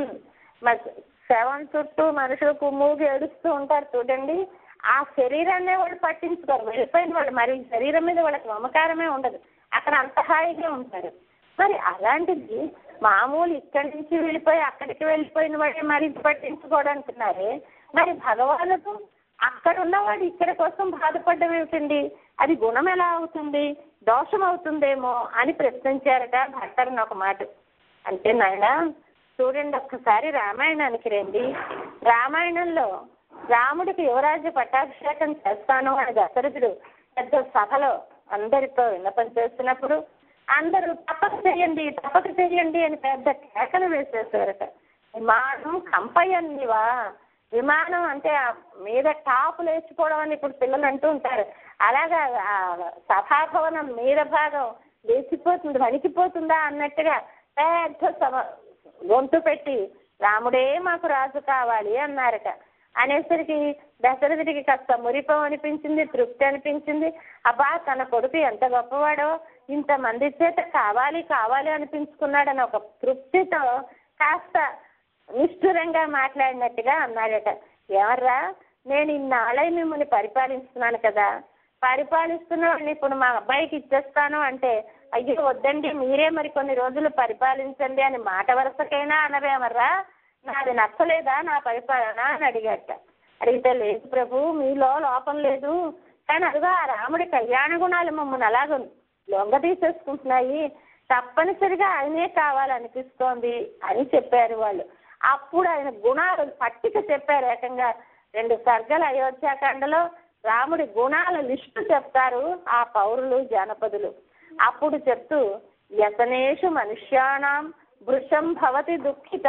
శవం చుట్టూ మనుషులు కుమ్మూగి ఏడుస్తూ ఉంటారు చూడండి ఆ శరీరాన్నే వాళ్ళు పట్టించుకోరు వెళ్ళిపోయిన వాళ్ళు మరి శరీరం మీద వాళ్ళకి మమకారమే ఉండదు అక్కడ అంత హాయిగా ఉంటారు మరి అలాంటిది మామూలు ఇక్కడి నుంచి వెళ్ళిపోయి అక్కడికి వెళ్ళిపోయిన వాడే మరి పట్టించుకోవడానికున్నారే మరి భగవానుడు అక్కడ ఉన్నవాడు ఇక్కడ కోసం బాధపడడం ఏమిటండి అది గుణం ఎలా అవుతుంది దోషం అవుతుందేమో అని ప్రశ్నించారట భర్తని ఒక మాట అంటే నాయన చూడండి ఒక్కసారి రామాయణానికి రండి రామాయణంలో రాముడికి యువరాజు పట్టాభిషేకం చేస్తాను అని దశరథుడు పెద్ద సభలో అందరితో విన్నపం చేస్తున్నప్పుడు అందరూ తప్పక చేయండి తప్పక చేయండి అని పెద్ద కేకలు వేసేసారట విమానం కంపయ్యందివా విమానం అంటే ఆ మీద టాపు లేచిపోవడం అని ఇప్పుడు పిల్లలు అంటూ ఉంటారు అలాగా ఆ సభాభవనం మీద భాగం లేచిపోతుంది వణికిపోతుందా అన్నట్టుగా పెద్ద సభ గొంతు పెట్టి రాముడే మాకు రాజు కావాలి అన్నారట అనేసరికి దశరథుడికి కాస్త మురిపం అనిపించింది తృప్తి అనిపించింది అబ్బా తన కొడుకు ఎంత గొప్పవాడో ఇంతమంది చేత కావాలి కావాలి అనిపించుకున్నాడని ఒక తృప్తితో కాస్త నిష్ఠురంగా మాట్లాడినట్టుగా అన్నాడట ఎవర్రా నేను ఇన్నాళ్ళై మిమ్మల్ని పరిపాలిస్తున్నాను కదా పరిపాలిస్తున్న వాడిని ఇప్పుడు మా అబ్బాయికి ఇచ్చేస్తాను అంటే అయ్యో వద్దండి మీరే మరి కొన్ని రోజులు పరిపాలించండి అని మాట వరుసకైనా అనరేమర్రా నాది నచ్చలేదా నా పరిపాలన అని అడిగట అడిగితే లేదు ప్రభు మీలో లోపం లేదు కానీ అదిగో ఆ రాముడి కళ్యాణ గుణాలు మమ్మల్ని అలాగ లొంగ తీసేసుకుంటున్నాయి తప్పనిసరిగా ఆయనే కావాలనిపిస్తోంది అని చెప్పారు వాళ్ళు అప్పుడు ఆయన గుణాలు పట్టిక చెప్పారు ఏకంగా రెండు సర్గల అయోధ్యాకాండలో రాముడి గుణాల లిస్టు చెప్తారు ఆ పౌరులు జానపదులు అప్పుడు చెప్తూ యతనేషు మనుష్యాణం వృషం భవతి దుఃఖిత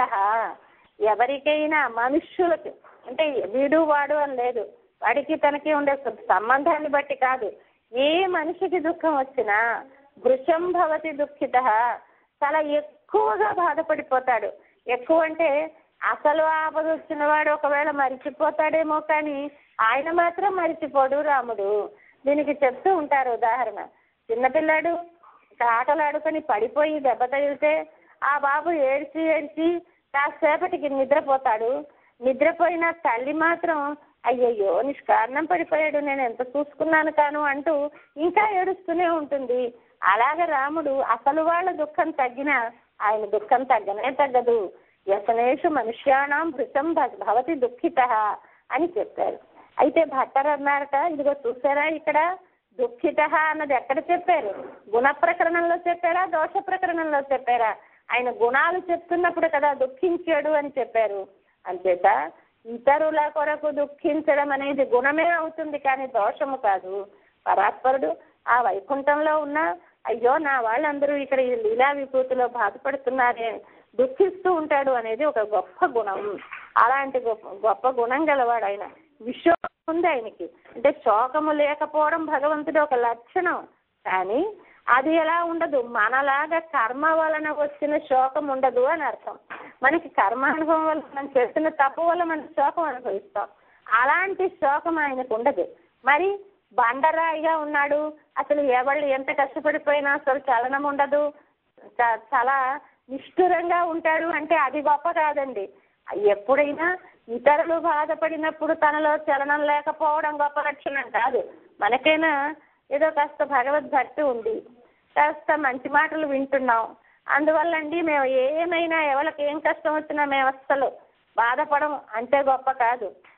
ఎవరికైనా మనుష్యులకి అంటే వీడు వాడు అని లేదు వాడికి తనకి ఉండే సంబంధాన్ని బట్టి కాదు ఏ మనిషికి దుఃఖం వచ్చినా వృషం భవతి దుఃఖిత చాలా ఎక్కువగా బాధపడిపోతాడు ఎక్కువ అంటే అసలు ఆపద వచ్చిన వాడు ఒకవేళ మరిచిపోతాడేమో కానీ ఆయన మాత్రం మరిచిపోడు రాముడు దీనికి చెప్తూ ఉంటారు ఉదాహరణ చిన్నపిల్లాడు ఆటలాడుకొని పడిపోయి దెబ్బ తగిలితే ఆ బాబు ఏడ్చి ఏడ్చి కాసేపటికి నిద్రపోతాడు నిద్రపోయిన తల్లి మాత్రం అయ్యయ్యో నిష్కారణం పడిపోయాడు నేను ఎంత చూసుకున్నాను కాను అంటూ ఇంకా ఏడుస్తూనే ఉంటుంది అలాగ రాముడు అసలు వాళ్ళ దుఃఖం తగ్గినా ఆయన దుఃఖం తగ్గనే తగ్గదు వ్యసనేషు మనుష్యాణం భృతం భవతి దుఃఖిత అని చెప్పారు అయితే భట్టర్ అన్నారట ఇదిగో చూసారా ఇక్కడ దుఃఖిత అన్నది ఎక్కడ చెప్పారు గుణ ప్రకరణంలో చెప్పారా దోష ప్రకరణంలో చెప్పారా ఆయన గుణాలు చెప్తున్నప్పుడు కదా దుఃఖించాడు అని చెప్పారు అంచేత ఇతరుల కొరకు దుఃఖించడం అనేది గుణమే అవుతుంది కానీ దోషము కాదు పరాత్పరుడు ఆ వైకుంఠంలో ఉన్న అయ్యో నా వాళ్ళందరూ ఇక్కడ ఈ లీలా విభూతిలో బాధపడుతున్నారే దుఃఖిస్తూ ఉంటాడు అనేది ఒక గొప్ప గుణం అలాంటి గొప్ప గొప్ప గుణం గలవాడు ఆయన విశ్వం ఉంది ఆయనకి అంటే శోకము లేకపోవడం భగవంతుడి ఒక లక్షణం కానీ అది ఎలా ఉండదు మనలాగా కర్మ వలన వచ్చిన శోకం ఉండదు అని అర్థం మనకి కర్మానుభవం వల్ల మనం చేసిన తప్పు వల్ల మనం శోకం అనుభవిస్తాం అలాంటి శోకం ఆయనకు ఉండదు మరి బండరాయిగా ఉన్నాడు అసలు ఎవళ్ళు ఎంత కష్టపడిపోయినా అసలు చలనం ఉండదు చ- చాలా నిష్ఠురంగా ఉంటాడు అంటే అది గొప్ప కాదండి ఎప్పుడైనా ఇతరులు బాధపడినప్పుడు తనలో చలనం లేకపోవడం గొప్ప లక్షణం కాదు మనకైనా ఏదో కాస్త భగవద్భక్తి ఉంది కాస్త మంచి మాటలు వింటున్నాం అందువల్ల అండి మేము ఏమైనా ఎవరికి ఏం కష్టం వచ్చినా మేము అస్సలు బాధపడం అంతే గొప్ప కాదు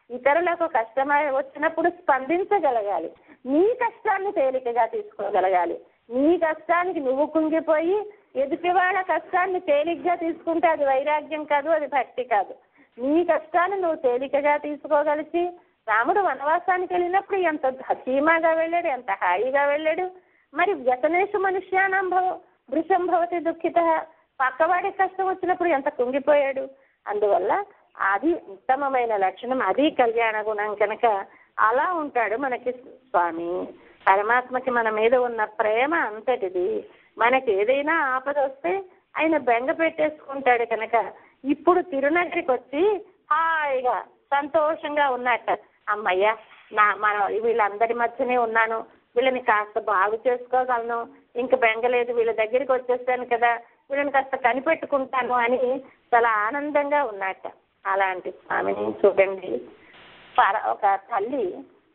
ఇతరులకు కష్టం వచ్చినప్పుడు స్పందించగలగాలి నీ కష్టాన్ని తేలికగా తీసుకోగలగాలి నీ కష్టానికి నువ్వు కుంగిపోయి ఎదుటి వాళ్ళ కష్టాన్ని తేలిగ్గా తీసుకుంటే అది వైరాగ్యం కాదు అది భక్తి కాదు నీ కష్టాన్ని నువ్వు తేలికగా తీసుకోగలిసి రాముడు వనవాసానికి వెళ్ళినప్పుడు ఎంత ధీమాగా వెళ్ళాడు ఎంత హాయిగా వెళ్ళాడు మరి వ్యసనేషు మనుష్యానం భవ వృషం భవతి దుఃఖిత పక్కవాడి కష్టం వచ్చినప్పుడు ఎంత కుంగిపోయాడు అందువల్ల అది ఉత్తమమైన లక్షణం అది కళ్యాణ గుణం కనుక అలా ఉంటాడు మనకి స్వామి పరమాత్మకి మన మీద ఉన్న ప్రేమ అంతటిది మనకి ఏదైనా ఆపద వస్తే ఆయన బెంగ పెట్టేసుకుంటాడు కనుక ఇప్పుడు తిరునగరికి వచ్చి హాయిగా సంతోషంగా ఉన్నట్ట అమ్మయ్య నా మన వీళ్ళందరి మధ్యనే ఉన్నాను వీళ్ళని కాస్త బాగు చేసుకోగలను ఇంక బెంగలేదు వీళ్ళ దగ్గరికి వచ్చేస్తాను కదా వీళ్ళని కాస్త కనిపెట్టుకుంటాను అని చాలా ఆనందంగా ఉన్నట్ట అలాంటి స్వామిని చూడండి పర ఒక తల్లి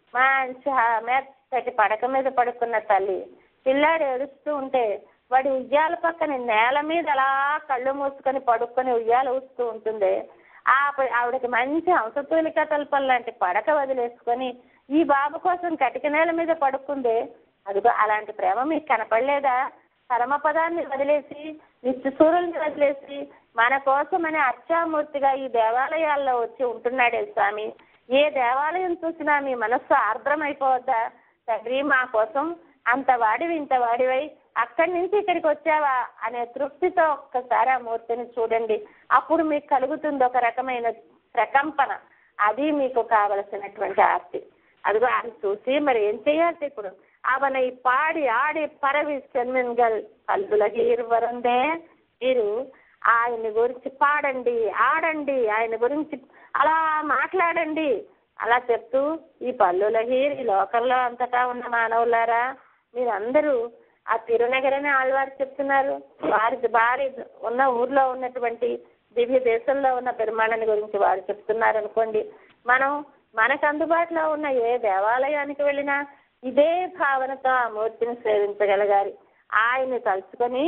మంచి మెత్తటి పడక మీద పడుకున్న తల్లి పిల్లాడు ఏడుస్తూ ఉంటే వాడి ఉయ్యాల పక్కన నేల మీద అలా కళ్ళు మూసుకొని పడుకొని ఉయ్యాల ఊస్తూ ఉంటుంది ఆ ఆవిడకి మంచి హంసతూలిక తలుపల్ లాంటి పడక వదిలేసుకొని ఈ బాబు కోసం కటిక నేల మీద పడుకుంది అదిగో అలాంటి ప్రేమ మీకు కనపడలేదా పరమపదాన్ని వదిలేసి నిత్యసూరుల్ని వదిలేసి మన కోసమని అర్చామూర్తిగా ఈ దేవాలయాల్లో వచ్చి ఉంటున్నాడే స్వామి ఏ దేవాలయం చూసినా మీ మనస్సు ఆర్ద్రమైపోవద్దా తండ్రి మా కోసం అంత వాడివి ఇంత వాడివై అక్కడి నుంచి ఇక్కడికి వచ్చావా అనే తృప్తితో ఒక్కసారి ఆ మూర్తిని చూడండి అప్పుడు మీకు కలుగుతుంది ఒక రకమైన ప్రకంపన అది మీకు కావలసినటువంటి ఆర్తి అదిగో అది చూసి మరి ఏం చేయాలి ఇప్పుడు అవனை పాడి ఆడి పరవి సెన్మిన్గల్ కల్పులకి ఇరువరుందే మీరు ఆయన గురించి పాడండి ఆడండి ఆయన గురించి అలా మాట్లాడండి అలా చెప్తూ ఈ పల్లులకి ఈ లోకంలో అంతటా ఉన్న మానవులారా మీరందరూ ఆ తిరునగరని ఆళ్వారు చెప్తున్నారు వారి వారి ఉన్న ఊర్లో ఉన్నటువంటి దివ్య దేశంలో ఉన్న పెరుమాళని గురించి వారు చెప్తున్నారు అనుకోండి మనం మనకు అందుబాటులో ఉన్న ఏ దేవాలయానికి వెళ్ళినా ఇదే భావనతో ఆ మూర్తిని సేవించగలగాలి ఆయన్ని తలుచుకొని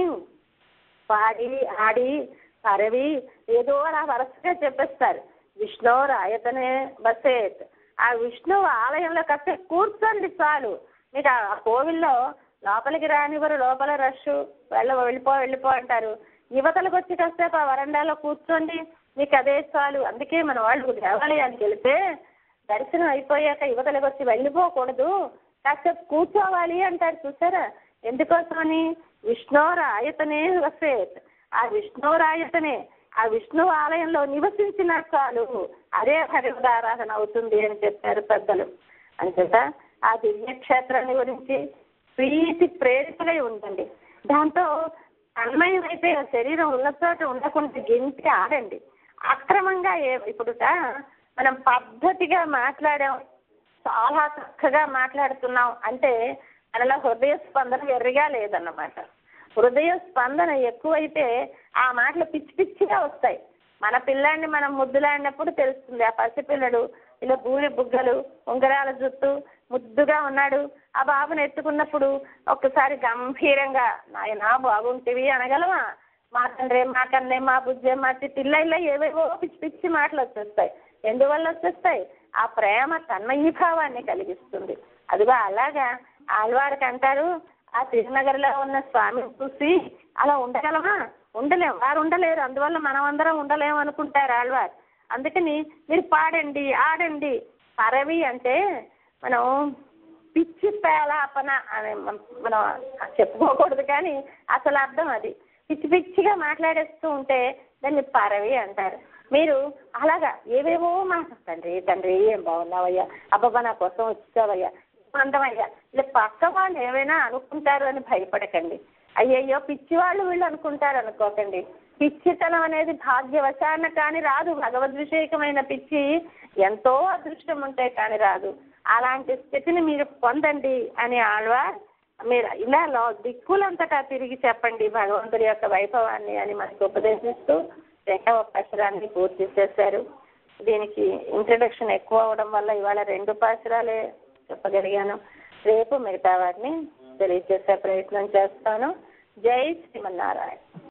పాడి ఆడి పరవి ఏదో అలా వరుసగా చెప్పేస్తారు విష్ణు రాయతనే బసేత్ ఆ విష్ణు ఆలయంలో కాసేపు కూర్చోండి చాలు మీకు ఆ కోవిల్లో లోపలికి రానివ్వరు లోపల రష్ వెళ్ళ వెళ్ళిపో వెళ్ళిపో అంటారు యువతలకు వచ్చి కాసేపు ఆ వరండాలో కూర్చోండి మీకు అదే చాలు అందుకే మన వాళ్ళు దేవాలయానికి వెళితే దర్శనం అయిపోయాక యువతలకు వచ్చి వెళ్ళిపోకూడదు కాసేపు కూర్చోవాలి అంటారు చూసారా ఎందుకోసమని విష్ణురాయతనే వసేత్ ఆ విష్ణురాయతనే ఆ విష్ణు ఆలయంలో నివసించిన చాలు అదే హరివదారాధన అవుతుంది అని చెప్పారు పెద్దలు అంచేత ఆ దివ్యక్షేత్రాన్ని గురించి ప్రీతి ప్రేరితులై ఉండండి దాంతో అన్మయం అయితే శరీరం ఉన్న చోట ఉండకుండా గింటి ఆడండి అక్రమంగా ఏ ఇప్పుడుట మనం పద్ధతిగా మాట్లాడాం చాలా చక్కగా మాట్లాడుతున్నాం అంటే మనలో హృదయ స్పందన ఎర్రిగా లేదన్నమాట హృదయ స్పందన ఎక్కువైతే ఆ మాటలు పిచ్చి పిచ్చిగా వస్తాయి మన పిల్లాడిని మనం ముద్దులాడినప్పుడు తెలుస్తుంది ఆ పసిపిల్లడు ఇలా బూరి బుగ్గలు ఉంగరాల జుట్టు ముద్దుగా ఉన్నాడు ఆ బాబుని ఎత్తుకున్నప్పుడు ఒక్కసారి గంభీరంగా నాయనా బాగుంటివి అనగలమా మా తండ్రి మా కన్నే మా బుజ్జే మా పిల్ల ఇలా ఏవేవో పిచ్చి పిచ్చి మాటలు వచ్చేస్తాయి ఎందువల్ల వచ్చేస్తాయి ఆ ప్రేమ తన్మయీభావాన్ని కలిగిస్తుంది అదిగో అలాగా ఆళ్వారికి అంటారు ఆ తిరునగర్లో ఉన్న స్వామిని చూసి అలా ఉండగలమా ఉండలేం వారు ఉండలేరు అందువల్ల మనం అందరం ఉండలేము అనుకుంటారు ఆళ్వారు అందుకని మీరు పాడండి ఆడండి పరవి అంటే మనం పిచ్చి పేలాపన అని మనం చెప్పుకోకూడదు కానీ అసలు అర్థం అది పిచ్చి పిచ్చిగా మాట్లాడేస్తూ ఉంటే దాన్ని పరవి అంటారు మీరు అలాగా ఏవేవో మాట తండ్రి తండ్రి ఏం బాగున్నావయ్యా అబ్బబ్బా నా కోసం వచ్చావయ్యా అందమయ్యా ఇలా పక్క వాళ్ళు ఏమైనా అనుకుంటారు అని భయపడకండి అయ్యయ్యో పిచ్చి వాళ్ళు వీళ్ళు అనుకుంటారు అనుకోకండి పిచ్చితనం అనేది భాగ్యవశాన కానీ రాదు భగవద్విషేకమైన పిచ్చి ఎంతో అదృష్టం ఉంటే కానీ రాదు అలాంటి స్థితిని మీరు పొందండి అని ఆళ్వార్ మీరు ఇలా లో దిక్కులంతటా తిరిగి చెప్పండి భగవంతుడి యొక్క వైభవాన్ని అని మనకు ఉపదేశిస్తూ రెండవ పాశురాన్ని పూర్తి చేశారు దీనికి ఇంట్రడక్షన్ ఎక్కువ అవడం వల్ల ఇవాళ రెండు పాశురాలే చెప్పగలిగాను రేపు మిగతా వాటిని తెలియజేసే ప్రయత్నం చేస్తాను జై శ్రీమన్నారాయణ